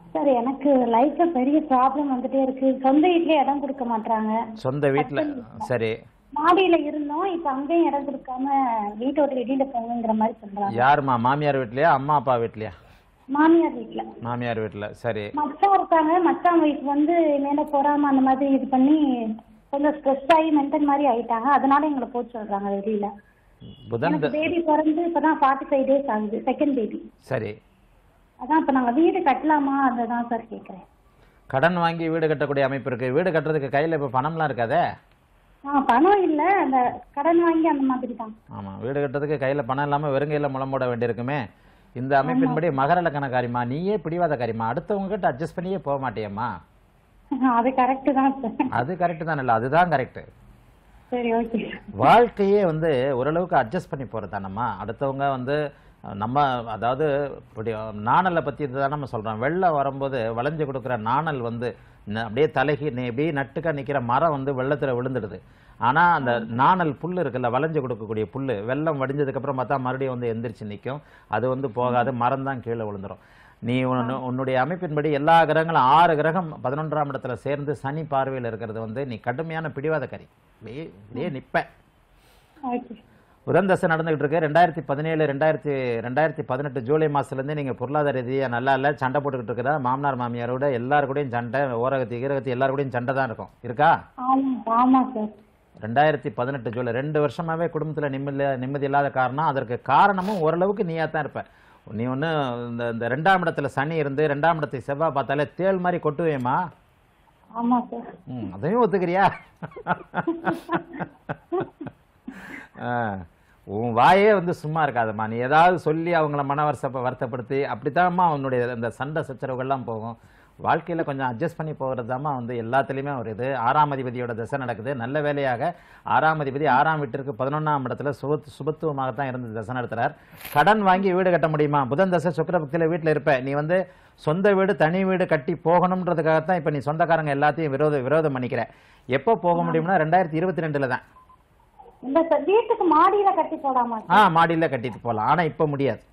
சார் எனக்கு லைஃப்ல பெரிய ப்ராப்ளம் வந்துட்டே இருக்கு சொந்த வீட்லயே இடம் கொடுக்க மாட்டாங்க சொந்த வீட்டில் சரி மாடியில இருந்தோம் இப்ப அங்கேயும் இடம் கொடுக்காம வீட்டை விட்டு வெளியில போங்கிற மாதிரி சொல்றாங்க யாரும்மா மாமியார் வீட்லையா அம்மா அப்பா வீட்லையா மாமியார் வீட்ல மாமியார் வீட்டில் சரி மச்சான் இருக்காங்க மச்சான் ஒய்ஃப் வந்து மேல போறாம அந்த மாதிரி இது பண்ணி கொஞ்சம் ஸ்ட்ரெஸ் ஆகி மென்டல் மாதிரி ஆயிட்டாங்க அதனால எங்களை போக சொல்றாங்க வெளியில புதன் எனக்கு த- பேபி பிறந்து இப்பதான் ஃபார்ட்டி ஃபைவ் டேஸ் ஆகுது செகண்ட் பேபி சரி அதான் இப்ப நாங்க வீடு கட்டலாமா அதுதான் சார் கேக்குறேன் கடன் வாங்கி வீடு கட்டக்கூடிய அமைப்பு இருக்கு வீடு கட்டுறதுக்கு கையில் இப்போ பணம்லாம் இருக்காதே ஆ பணம் இல்ல அந்த கடன் வாங்கி அந்த மாதிரி தான் ஆமாம் வீடு கட்டுறதுக்கு கையில் பணம் இல்லாமல் வெறுங்கையில் முளம் போட வேண்டியிருக்குமே இந்த அமைப்பின்படி மகர லக்கணக்காரிம்மா நீயே பிடிவாதக்காரிம்மா அடுத்தவங்க கிட்ட அட்ஜஸ்ட் பண்ணியே போக மாட்டியம்மா அது கரெக்ட் தான் சார் அது கரெக்டு தான் இல்லை அதுதான் கரெக்டு சரி ஓகே வாழ்க்கையே வந்து ஓரளவுக்கு அட்ஜஸ்ட் பண்ணி போகிறது தானம்மா அடுத்தவங்க வந்து அஹ், நம்ம அதாவது இப்படி அஹ், நாணலை பற்றி தான் நம்ம சொல்கிறோம் வெள்ளம் வரும்போது வளைஞ்சு கொடுக்குற நாணல் வந்து ந- அப்படியே தலைகி நீ அப்படியே நட்டுக்கா நிற்கிற மரம் வந்து வெள்ளத்தில் விழுந்துடுது ஆனால் அந்த நாணல் புல் இருக்குல்ல வளைஞ்சு கொடுக்கக்கூடிய புல் வெள்ளம் வடிஞ்சதுக்கப்புறம் பார்த்தா மறுபடியும் வந்து எந்திரிச்சு நிற்கும் அது வந்து போகாது மரம் தான் கீழே விழுந்துரும் நீ உன்னு- உன்னுடைய அமைப்பின்படி எல்லா கிரகங்களும் ஆறு கிரகம் பதினொன்றாம் இடத்துல சேர்ந்து சனி பார்வையில் இருக்கிறது வந்து நீ கடுமையான பிடிவாதக்காரி அப்படியே அப்படியே நிற்ப ஓகே புதன் தசை நடந்துகிட்டு இருக்கு ரெண்டாயிரத்தி பதினேழு ரெண்டாயிரத்தி ரெண்டாயிரத்தி பதினெட்டு ஜூலை மாசத்துலேருந்து நீங்கள் பொருளாதார ரீதியாக நல்லா இல்லை சண்டை போட்டுக்கிட்டு இருக்கிற மாமனார் மாமியாரோட எல்லாரு கூடயும் சண்டை ஓரகத்தி ஈரகத்தி எல்லாரு கூடயும் சண்டை தான் இருக்கும் இருக்கா ஆமா ஆமா சார் ரெண்டாயிரத்தி பதினெட்டு ஜூலை ரெண்டு வருஷமாவே குடும்பத்தில் நிம்மதி நிம்மதி இல்லாத காரணம் அதற்கு காரணமும் ஓரளவுக்கு நீயா தான் இருப்ப நீ ஒன்று இந்த இந்த ரெண்டாம் இடத்துல சனி இருந்து ரெண்டாம் இடத்தை செவ்வாய் பார்த்தாலே தேள் மாதிரி கொட்டுவேம்மா ஆமா சார் ம் அதையும் ஒத்துக்கிறியா ஆ, உன் வாயே வந்து சும்மா இருக்காதம்மா நீ ஏதாவது சொல்லி அவங்கள மன வருஷப்ப வருத்தப்படுத்தி அப்படித்தாம்மா அவனுடைய அந்த சண்டை சச்சரவுகள்லாம் போகும் வாழ்க்கையில் கொஞ்சம் அட்ஜஸ்ட் பண்ணி போகிறது தாம்மா வந்து எல்லாத்துலேயுமே ஒரு இது ஆறாம் அதிபதியோட தசை நடக்குது நல்ல வேலையாக ஆறாம் அதிபதி ஆறாம் வீட்டிற்கு பதினொன்றாம் இடத்துல சுபத் சுபத்துவமாகத்தான் இருந்து தசை நடத்துறார் கடன் வாங்கி வீடு கட்ட முடியுமா புதன் தசை சுக்கரபக்தியில் வீட்டில் இருப்ப நீ வந்து சொந்த வீடு தனி வீடு கட்டி போகணுன்றதுக்காகத்தான் இப்போ நீ சொந்தக்காரங்க எல்லாத்தையும் விரோத விரோதம் பண்ணிக்கிற எப்போ போக முடியும்னா ரெண்டாயிரத்தி இருபத்தி ரெண்டில் தான் இந்த சார் வீட்டுக்கு மாடியில கட்டி போடாமா ஆ மாடியில் கட்டிட்டு போகலாம் ஆனால் இப்போ முடியாது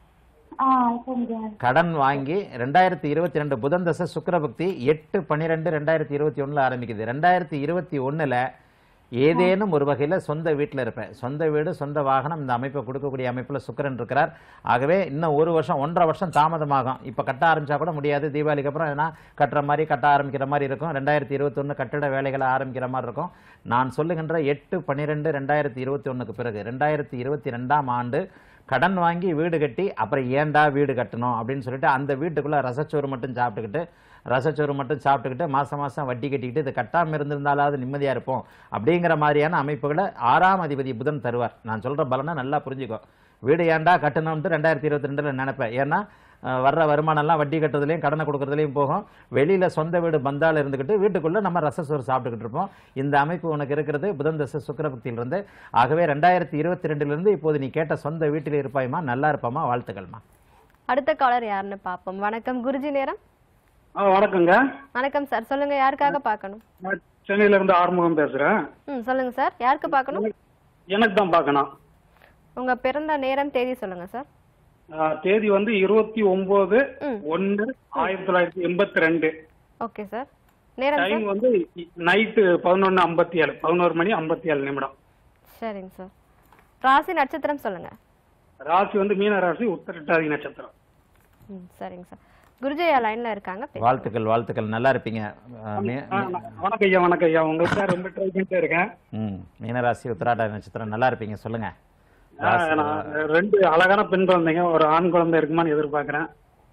ஆ இப்போ முடியாது கடன் வாங்கி ரெண்டாயிரத்தி இருபத்தி ரெண்டு புதன் தசை சுக்கிரபக்தி எட்டு பன்னிரெண்டு ரெண்டாயிரத்தி இருபத்தி ஒண்ணுல ஆரம்பிக்குது ரெண்டாயிரத்தி இருபத்தி ஒண்ணுல ஏதேனும் ஒரு வகையில சொந்த வீட்டில் இருப்பேன் சொந்த வீடு சொந்த வாகனம் இந்த அமைப்பை கொடுக்கக்கூடிய அமைப்புல சுக்கிரன் இருக்கிறார் ஆகவே இன்னும் ஒரு வருஷம் ஒன்றரை வருஷம் தாமதமாகும் இப்போ கட்ட ஆரம்பிச்சா கூட முடியாது தீபாவளிக்கு அப்புறம் எதனா கட்டுற மாதிரி கட்ட ஆரம்பிக்கிற மாதிரி இருக்கும் ரெண்டாயிரத்தி இருபத்தொன்று கட்டிட வேலைகளை ஆரம்பிக்கிற மாதிரி இருக்கும் நான் சொல்லுகின்ற எட்டு பன்னிரெண்டு ரெண்டாயிரத்தி இருபத்தி ஒண்ணுக்கு பிறகு ரெண்டாயிரத்தி இருபத்தி ரெண்டாம் ஆண்டு கடன் வாங்கி வீடு கட்டி அப்புறம் ஏன்டா வீடு கட்டணும் அப்படின்னு சொல்லிட்டு அந்த வீட்டுக்குள்ள ரசச்சோறு மட்டும் சாப்பிட்டுக்கிட்டு ரசச்சோறு மட்டும் சாப்பிட்டுக்கிட்டு மாசம் மாசம் வட்டி கட்டிக்கிட்டு இது கட்டாமல் இருந்திருந்தாலாவது நிம்மதியா இருப்போம் அப்படிங்கிற மாதிரியான அமைப்புகளை ஆறாம் அதிபதி புதன் தருவார் நான் சொல்ற பலனை நல்லா புரிஞ்சுக்கோ வீடு ஏன்டா கட்டணும்ட்டு ரெண்டாயிரத்தி இருபத்தி ரெண்டுல நினைப்பேன் ஏன்னா அஹ், வர்ற வருமானம்லாம் வட்டி கட்டுறதுலையும் கடனை கொடுக்கறதுலையும் போகும் வெளியில சொந்த வீடு பந்தால இருந்துக்கிட்டு வீட்டுக்குள்ள நம்ம ரசச்சோறு சாப்பிட்டுக்கிட்டு இருப்போம் இந்த அமைப்பு உனக்கு இருக்கிறது புதன் தசை சுக்கரபக்தியிலிருந்து ஆகவே ரெண்டாயிரத்தி இருபத்தி ரெண்டுலேருந்து இப்போது நீ கேட்ட சொந்த வீட்டில் இருப்பாய்மா நல்லா இருப்பாமா வாழ்த்துக்கள்மா அடுத்த காலர் யாருன்னு பார்ப்போம் வணக்கம் குருஜி நேரம் ஆ வணக்கங்க வணக்கம் சார் சொல்லுங்க யாருக்காக பார்க்கணும் நான் சென்னையில இருந்து ஆறுமுகம் பேசுறேன் ம் சொல்லுங்க சார் யாருக்கு பார்க்கணும் எனக்கு தான் பார்க்கணும் உங்க பிறந்த நேரம் தேதி சொல்லுங்க சார் ஆ, தேதி வந்து இருபத்தி ஒன்பது ஒன்னு ஆயிரத்தி தொள்ளாயிரத்தி எண்பத்தி ரெண்டு ஓகே சார் நேரம் டைம் சார் வந்து நைட்டு பதினொன்னு ஐம்பத்தி ஏழு பதினோரு மணி ஐம்பத்தி ஏழு நிமிடம் சரிங்க சார் ராசி நட்சத்திரம் சொல்லுங்க ராசி வந்து மீன ராசி உத்தரட்டாதி நட்சத்திரம் ம் சரிங்க சார் குருஜயா லைன்ல இருக்காங்க பேசுங்க. வாழ்த்துக்கள் வாழ்த்துக்கள் நல்லா இருப்பீங்க அஹ், மீ- ஆ, வணக்கம் ஐயா வணக்கம் ஐயா உங்களுக்கு தான் ரொம்ப ட்ரை பண்ணிட்டே இருக்கேன் ம் மீனராசி உத்திராட நட்சத்திரம் நல்லா இருப்பீங்க சொல்லுங்க ஆ, நான் ரெண்டு அழகான பெண் குழந்தைங்க ஒரு ஆண் குழந்தை இருக்குமான்னு எதிர்பார்க்கிறேன்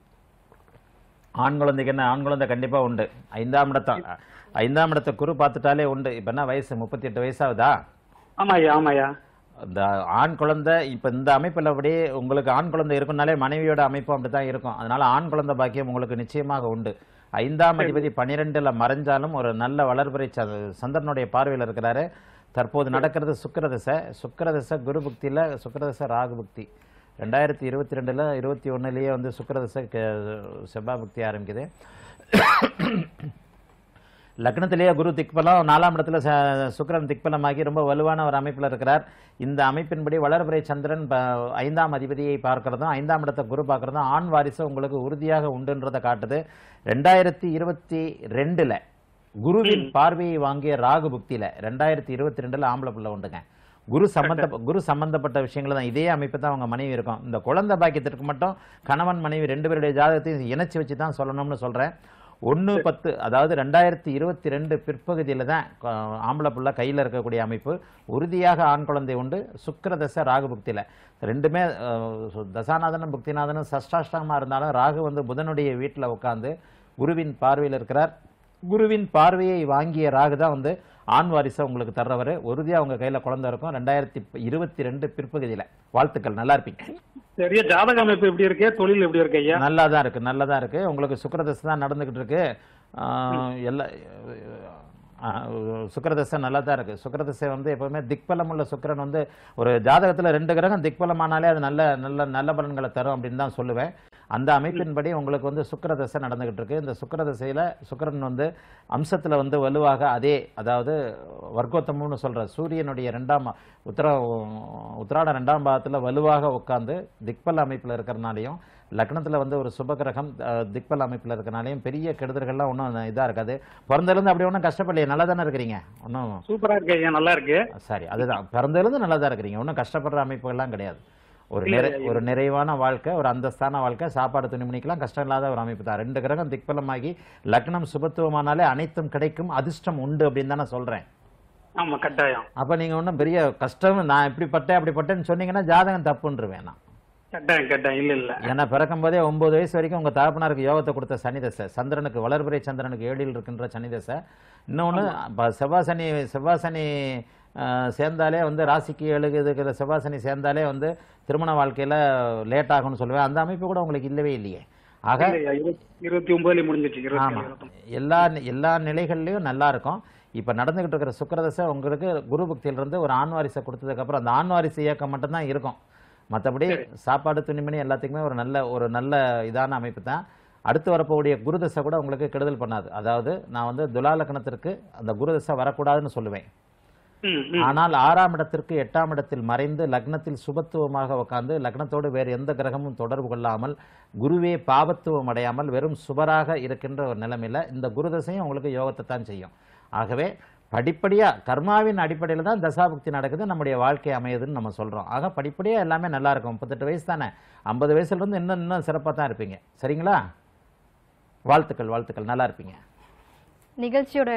ஆண் குழந்தைக்கு என்ன ஆண் குழந்தை கண்டிப்பா உண்டு ஐந்தாம் இடத்த ஐந்தாம் இடத்த குரு பார்த்துட்டாலே உண்டு இப்ப என்ன வயசு முப்பத்தி எட்டு வயசாகுதா ஆமா ஐயா ஆமா ஐயா இந்த ஆண் குழந்தை இப்ப இந்த அமைப்புல அப்படியே உங்களுக்கு ஆண் குழந்தை இருக்குனாலே மனைவியோட அமைப்பும் அப்படித்தான் இருக்கும் அதனால ஆண் குழந்தை பாக்கியம் உங்களுக்கு நிச்சயமாக உண்டு ஐந்தாம் அதிபதி பன்னிரெண்டுல மறைஞ்சாலும் ஒரு நல்ல வளர்பிறை ச- சந்திரனுடைய பார்வையில் இருக்கிறாரு தற்போது நடக்கிறது சுக்கிரதசை சுக்கிரதசை குரு புக்தியில் சுக்கிரதசை ராகு புக்தி ரெண்டாயிரத்தி இருபத்தி ரெண்டில் இருபத்தி ஒன்றுலேயே வந்து சுக்கிரதசை க- செவ்வாய் புக்தி ஆரம்பிக்குது லக்னத்திலேயே குரு திக்பலம் நாலாம் இடத்துல ச- சுக்கிரன் திக்பலமாகி ரொம்ப வலுவான ஒரு அமைப்பில் இருக்கிறார் இந்த அமைப்பின்படி வளர்பிறை சந்திரன் ப- ஐந்தாம் அதிபதியை பார்க்கறதும் ஐந்தாம் இடத்தை குரு பார்க்கறதும் ஆண் வாரிசு உங்களுக்கு உறுதியாக உண்டுன்றதை காட்டுது ரெண்டாயிரத்தி இருபத்தி ரெண்டுல குருவின் பார்வையை வாங்கிய ராகு புக்தியில ரெண்டாயிரத்தி இருபத்தி ரெண்டுல ஆம்பளை பிள்ளை உண்டுங்க குரு சம்பந்த குரு சம்பந்தப்பட்ட விஷயங்கள் தான் இதே அமைப்பு தான் அவங்க மனைவி இருக்கும் இந்த குழந்தை பாக்கியத்திற்கு மட்டும் கணவன் மனைவி ரெண்டு பேருடைய ஜாதகத்தையும் இணைச்சு வச்சு தான் சொல்லணும்னு சொல்றேன் ஒன்று பத்து அதாவது ரெண்டாயிரத்தி இருபத்தி ரெண்டு பிற்பகுதியில் தான் க- ஆம்பளை புள்ள கையில் இருக்கக்கூடிய அமைப்பு உறுதியாக ஆண் குழந்தை உண்டு சுக்கிரதசை ராகு புக்தியில் ரெண்டுமே அஹ், சு- தசாநாதனும் புக்திநாதனும் சஷ்டாஷ்டமாக இருந்தாலும் ராகு வந்து புதனுடைய வீட்டில் உட்காந்து குருவின் பார்வையில் இருக்கிறார் குருவின் பார்வையை வாங்கிய ராகு தான் வந்து ஆண் வாரிசை உங்களுக்கு தர்றவர் உறுதியாக உங்க கையில் குழந்தை இருக்கும் ரெண்டாயிரத்தி இருபத்தி ரெண்டு பிற்பகுதியில் வாழ்த்துக்கள் நல்லா இருப்பீங்க சரியா ஜாதக அமைப்பு எப்படி இருக்கு தொழில் எப்படி இருக்கு ஐயா நல்லா தான் இருக்கு நல்லா தான் இருக்கு உங்களுக்கு சுக்கிரதசை தான் நடந்துகிட்டு இருக்கு ஆஹ் எல்லா ஆஹ் சுக்கிரதசை நல்லா தான் இருக்கு சுக்கிரதசை வந்து எப்பவுமே திக்பலம் உள்ள சுக்கிரன் வந்து ஒரு ஜாதகத்துல ரெண்டு கிரகம் திக்பலமானாலே அது நல்ல நல்ல நல்ல பலன்களை தரும் அப்படின்னு தான் சொல்லுவேன் அந்த அமைப்பின்படி உங்களுக்கு வந்து சுக்கிரதசை நடந்துகிட்டு இருக்கு இந்த சுக்கிரதசையில சுக்கிரன் வந்து அம்சத்துல வந்து வலுவாக அதே அதாவது வர்க்கோத்தமம்னு சொல்ற சூரியனுடைய ரெண்டாம் உத்தர உத்திராட ரெண்டாம் பாகத்துல வலுவாக உட்கார்ந்து திக்பல அமைப்புல இருக்கிறனாலையும் லக்னத்துல வந்து ஒரு சுபகிரகம் அஹ், திக்பல அமைப்புல இருக்கனாலையும் பெரிய கெடுதல்கள்லாம் ஒன்றும் இதா இருக்காது பிறந்ததுலேருந்து அப்படி ஒன்றும் கஷ்டப்படலையே நல்லா தானே இருக்கிறீங்க ஒன்றும் சூப்பரா இருக்கு ஐயா நல்லா இருக்கு சரி அதுதான் பிறந்ததுலேருந்து நல்லா தான் இருக்கிறீங்க ஒன்றும் கஷ்டப்படுற அமைப்புகள்லாம் கிடையாது ஒரு இல்ல, நிறை இல்ல. ஒரு நிறைவான வாழ்க்கை ஒரு அந்தஸ்தான வாழ்க்கை சாப்பாடு துணிமணிக்கெல்லாம் கஷ்டம் இல்லாத ஒரு அமைப்பு தான் ரெண்டு கிரகம் திக்பலமாகி லக்னம் சுபத்துவமானாலே அனைத்தும் கிடைக்கும் அதிர்ஷ்டம் உண்டு அப்படின்னு தான் நான் சொல்றேன் ஆமா கட்டாயம் அப்ப நீங்க ஒன்றும் பெரிய கஷ்டம் நான் இப்படி பட்டேன் அப்படி பட்டேன்னு சொன்னீங்கன்னா ஜாதகம் தப்புன்றுவேன் நான் கட்டாயம் கட்டாயம் இல்ல இல்ல ஏன்னா பிறக்கும் போதே ஒன்பது வயசு வரைக்கும் உங்க தகப்பனாருக்கு யோகத்தை கொடுத்த சனி தசை சந்திரனுக்கு வளர்பிறை சந்திரனுக்கு ஏழில் இருக்கின்ற சனி தசை இன்னொன்று செவ்வாய் சனி செவ்வாய் சனி அஹ், சேர்ந்தாலே வந்து ராசிக்கு ஏழுக்கு இருக்கிற செவ்வாய் சனி சேர்ந்தாலே வந்து திருமண வாழ்க்கையில லேட் ஆகும்னு சொல்லுவேன் அந்த அமைப்பு கூட உங்களுக்கு இல்லவே இல்லையே ஆக இல்லையா, இருபத்தி- இருபத்தி ஒன்பதுல முடிஞ்சிச்சு இருபத்தி ஆமா ஏழு, இருபத்தி எல்லா எல்லா நிலைகள்லயும் நல்லா இருக்கும் இப்ப நடந்துகிட்டு இருக்கிற சுக்கிரதசை உங்களுக்கு குரு பக்தியில இருந்து ஒரு ஆண் வாரிசை கொடுத்ததுக்கு அப்புறம் அந்த ஆண் வாரிசு இயக்கம் மட்டும்தான் இருக்கும் மற்றபடி சாப்பாடு துணிமணி எல்லாத்துக்குமே ஒரு நல்ல ஒரு நல்ல இதான அமைப்பு தான் அடுத்து வரப்போக்கூடிய குருதசை கூட உங்களுக்கு கெடுதல் பண்ணாது அதாவது நான் வந்து துலா லக்னத்திற்கு அந்த குருதசை வரக்கூடாதுன்னு சொல்லுவேன் ம், ம். ஆனால் ஆறாம் இடத்திற்கு எட்டாம் இடத்தில் மறைந்து லக்னத்தில் சுபத்துவமாக உட்கார்ந்து லக்னத்தோடு வேறு எந்த கிரகமும் தொடர்பு கொள்ளாமல் குருவே பாபத்துவம் அடையாமல் வெறும் சுபராக இருக்கின்ற ஒரு நிலைமையில இந்த குருதசையும் உங்களுக்கு யோகத்தை தான் செய்யும் ஆகவே படிப்படியா கர்மாவின் அடிப்படையில தான் தசாபுக்தி நடக்குது நம்முடைய வாழ்க்கை அமையுதுன்னு நம்ம சொல்றோம் ஆக படிப்படியா எல்லாமே நல்லா இருக்கும் முப்பத்தெட்டு வயசு தானே ஐம்பது வயசுல இருந்து இன்னும் இன்னும் சிறப்பாக தான் இருப்பீங்க சரிங்களா வாழ்த்துக்கள் வாழ்த்துக்கள் நல்லா இருப்பீங்க நிகழ்ச்சியோட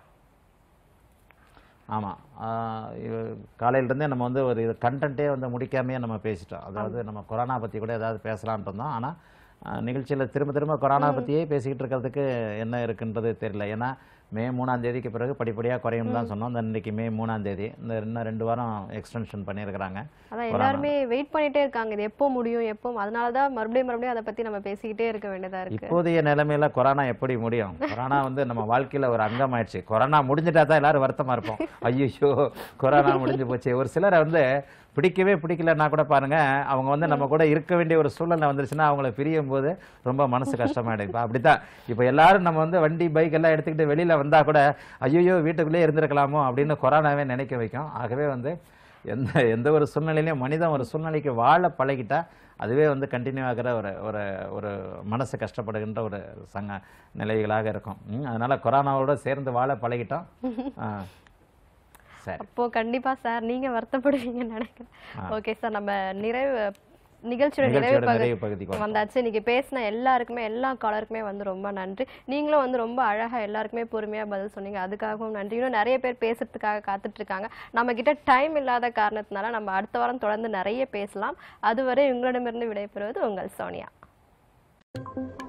ஆமாம் காலையிலேருந்தே நம்ம வந்து ஒரு கண்டென்ட்டே வந்து முடிக்காமையே நம்ம பேசிட்டோம் அதாவது நம்ம கொரோனா பற்றி கூட ஏதாவது பேசலாம்னு இருந்தோம் ஆனால் நிகழ்ச்சியில் திரும்ப திரும்ப கொரோனா பற்றியே பேசிக்கிட்டு இருக்கிறதுக்கு என்ன இருக்குன்றது தெரியல ஏன்னா மே மூணாம் தேதிக்கு பிறகு படிப்படியாக குறையும் தான் சொன்னோம் இந்த இன்னைக்கு மே மூணாம் தேதி இந்த இன்னும் ரெண்டு வாரம் எக்ஸ்டென்ஷன் பண்ணியிருக்கிறாங்க அதான் கொரோனா. எல்லாருமே வெயிட் பண்ணிட்டே இருக்காங்க இது எப்போ முடியும் எப்போ அதனால தான் மறுபடியும் மறுபடியும் அதை பத்தி நம்ம பேசிக்கிட்டே இருக்க வேண்டியதா இருக்கு இப்போதைய நிலைமையில கொரோனா எப்படி முடியும் கொரோனா வந்து நம்ம வாழ்க்கையில ஒரு அங்கம் ஆயிடுச்சு கொரோனா முடிஞ்சிட்டா தான் எல்லாரும் வருத்தமா இருப்போம் ஐயோ கொரோனா முடிஞ்சு போச்சு ஒரு சிலரை வந்து பிடிக்கவே பிடிக்கலன்னா கூட பாருங்க அவங்க வந்து நம்ம கூட இருக்க வேண்டிய ஒரு சூழ்நிலை வந்துருச்சுன்னா அவங்கள பிரியும் போது ரொம்ப மனசு கஷ்டமாயிடும் இப்போ அப்படித்தான் இப்போ எல்லாரும் நம்ம வந்து வண்டி பைக் எல்லாம் எடுத்துக்கிட்டு வெளியில வந்தா கூட ஐயோ வீட்டுக்குள்ளே இருந்திருக்கலாமோ அப்படின்னு கொரோனாவே நினைக்க வைக்கும் ஆகவே வந்து எந்த எந்த ஒரு சூழ்நிலையிலையும் மனிதன் ஒரு சூழ்நிலைக்கு வாழ பழகிட்டா அதுவே வந்து கண்டினியூ ஆகிற ஒரு ஒரு ஒரு மனசு கஷ்டப்படுகின்ற ஒரு சங்க நிலைகளாக இருக்கும் ம், அதனால கொரோனாவோட சேர்ந்து வாழ பழகிட்டோம் ஆ, சரி அப்போ கண்டிப்பா சார் நீங்க வருத்தப்படுவீங்கன்னு நினைக்கிறேன் ஆ. ஓகே சார் நம்ம நிறைவு நிகழ்ச்சியோட நிறைவு நிகழ்ச்சியோட பகுதி நிறைவு பகுதிக்கு வந்தோம். வந்தாச்சு இன்னைக்கு பேசின எல்லாருக்குமே எல்லா காலருக்குமே வந்து ரொம்ப நன்றி நீங்களும் வந்து ரொம்ப அழகா எல்லாருக்குமே பொறுமையா பதில் சொன்னீங்க அதுக்காகவும் நன்றி இன்னும் நிறைய பேர் பேசுறதுக்காக காத்துட்டு இருக்காங்க நம்ம கிட்ட டைம் இல்லாத காரணத்தினால நம்ம அடுத்த வாரம் தொடர்ந்து நிறைய பேசலாம் அதுவரை உங்களிடமிருந்து விடைபெறுவது உங்கள் சோனியா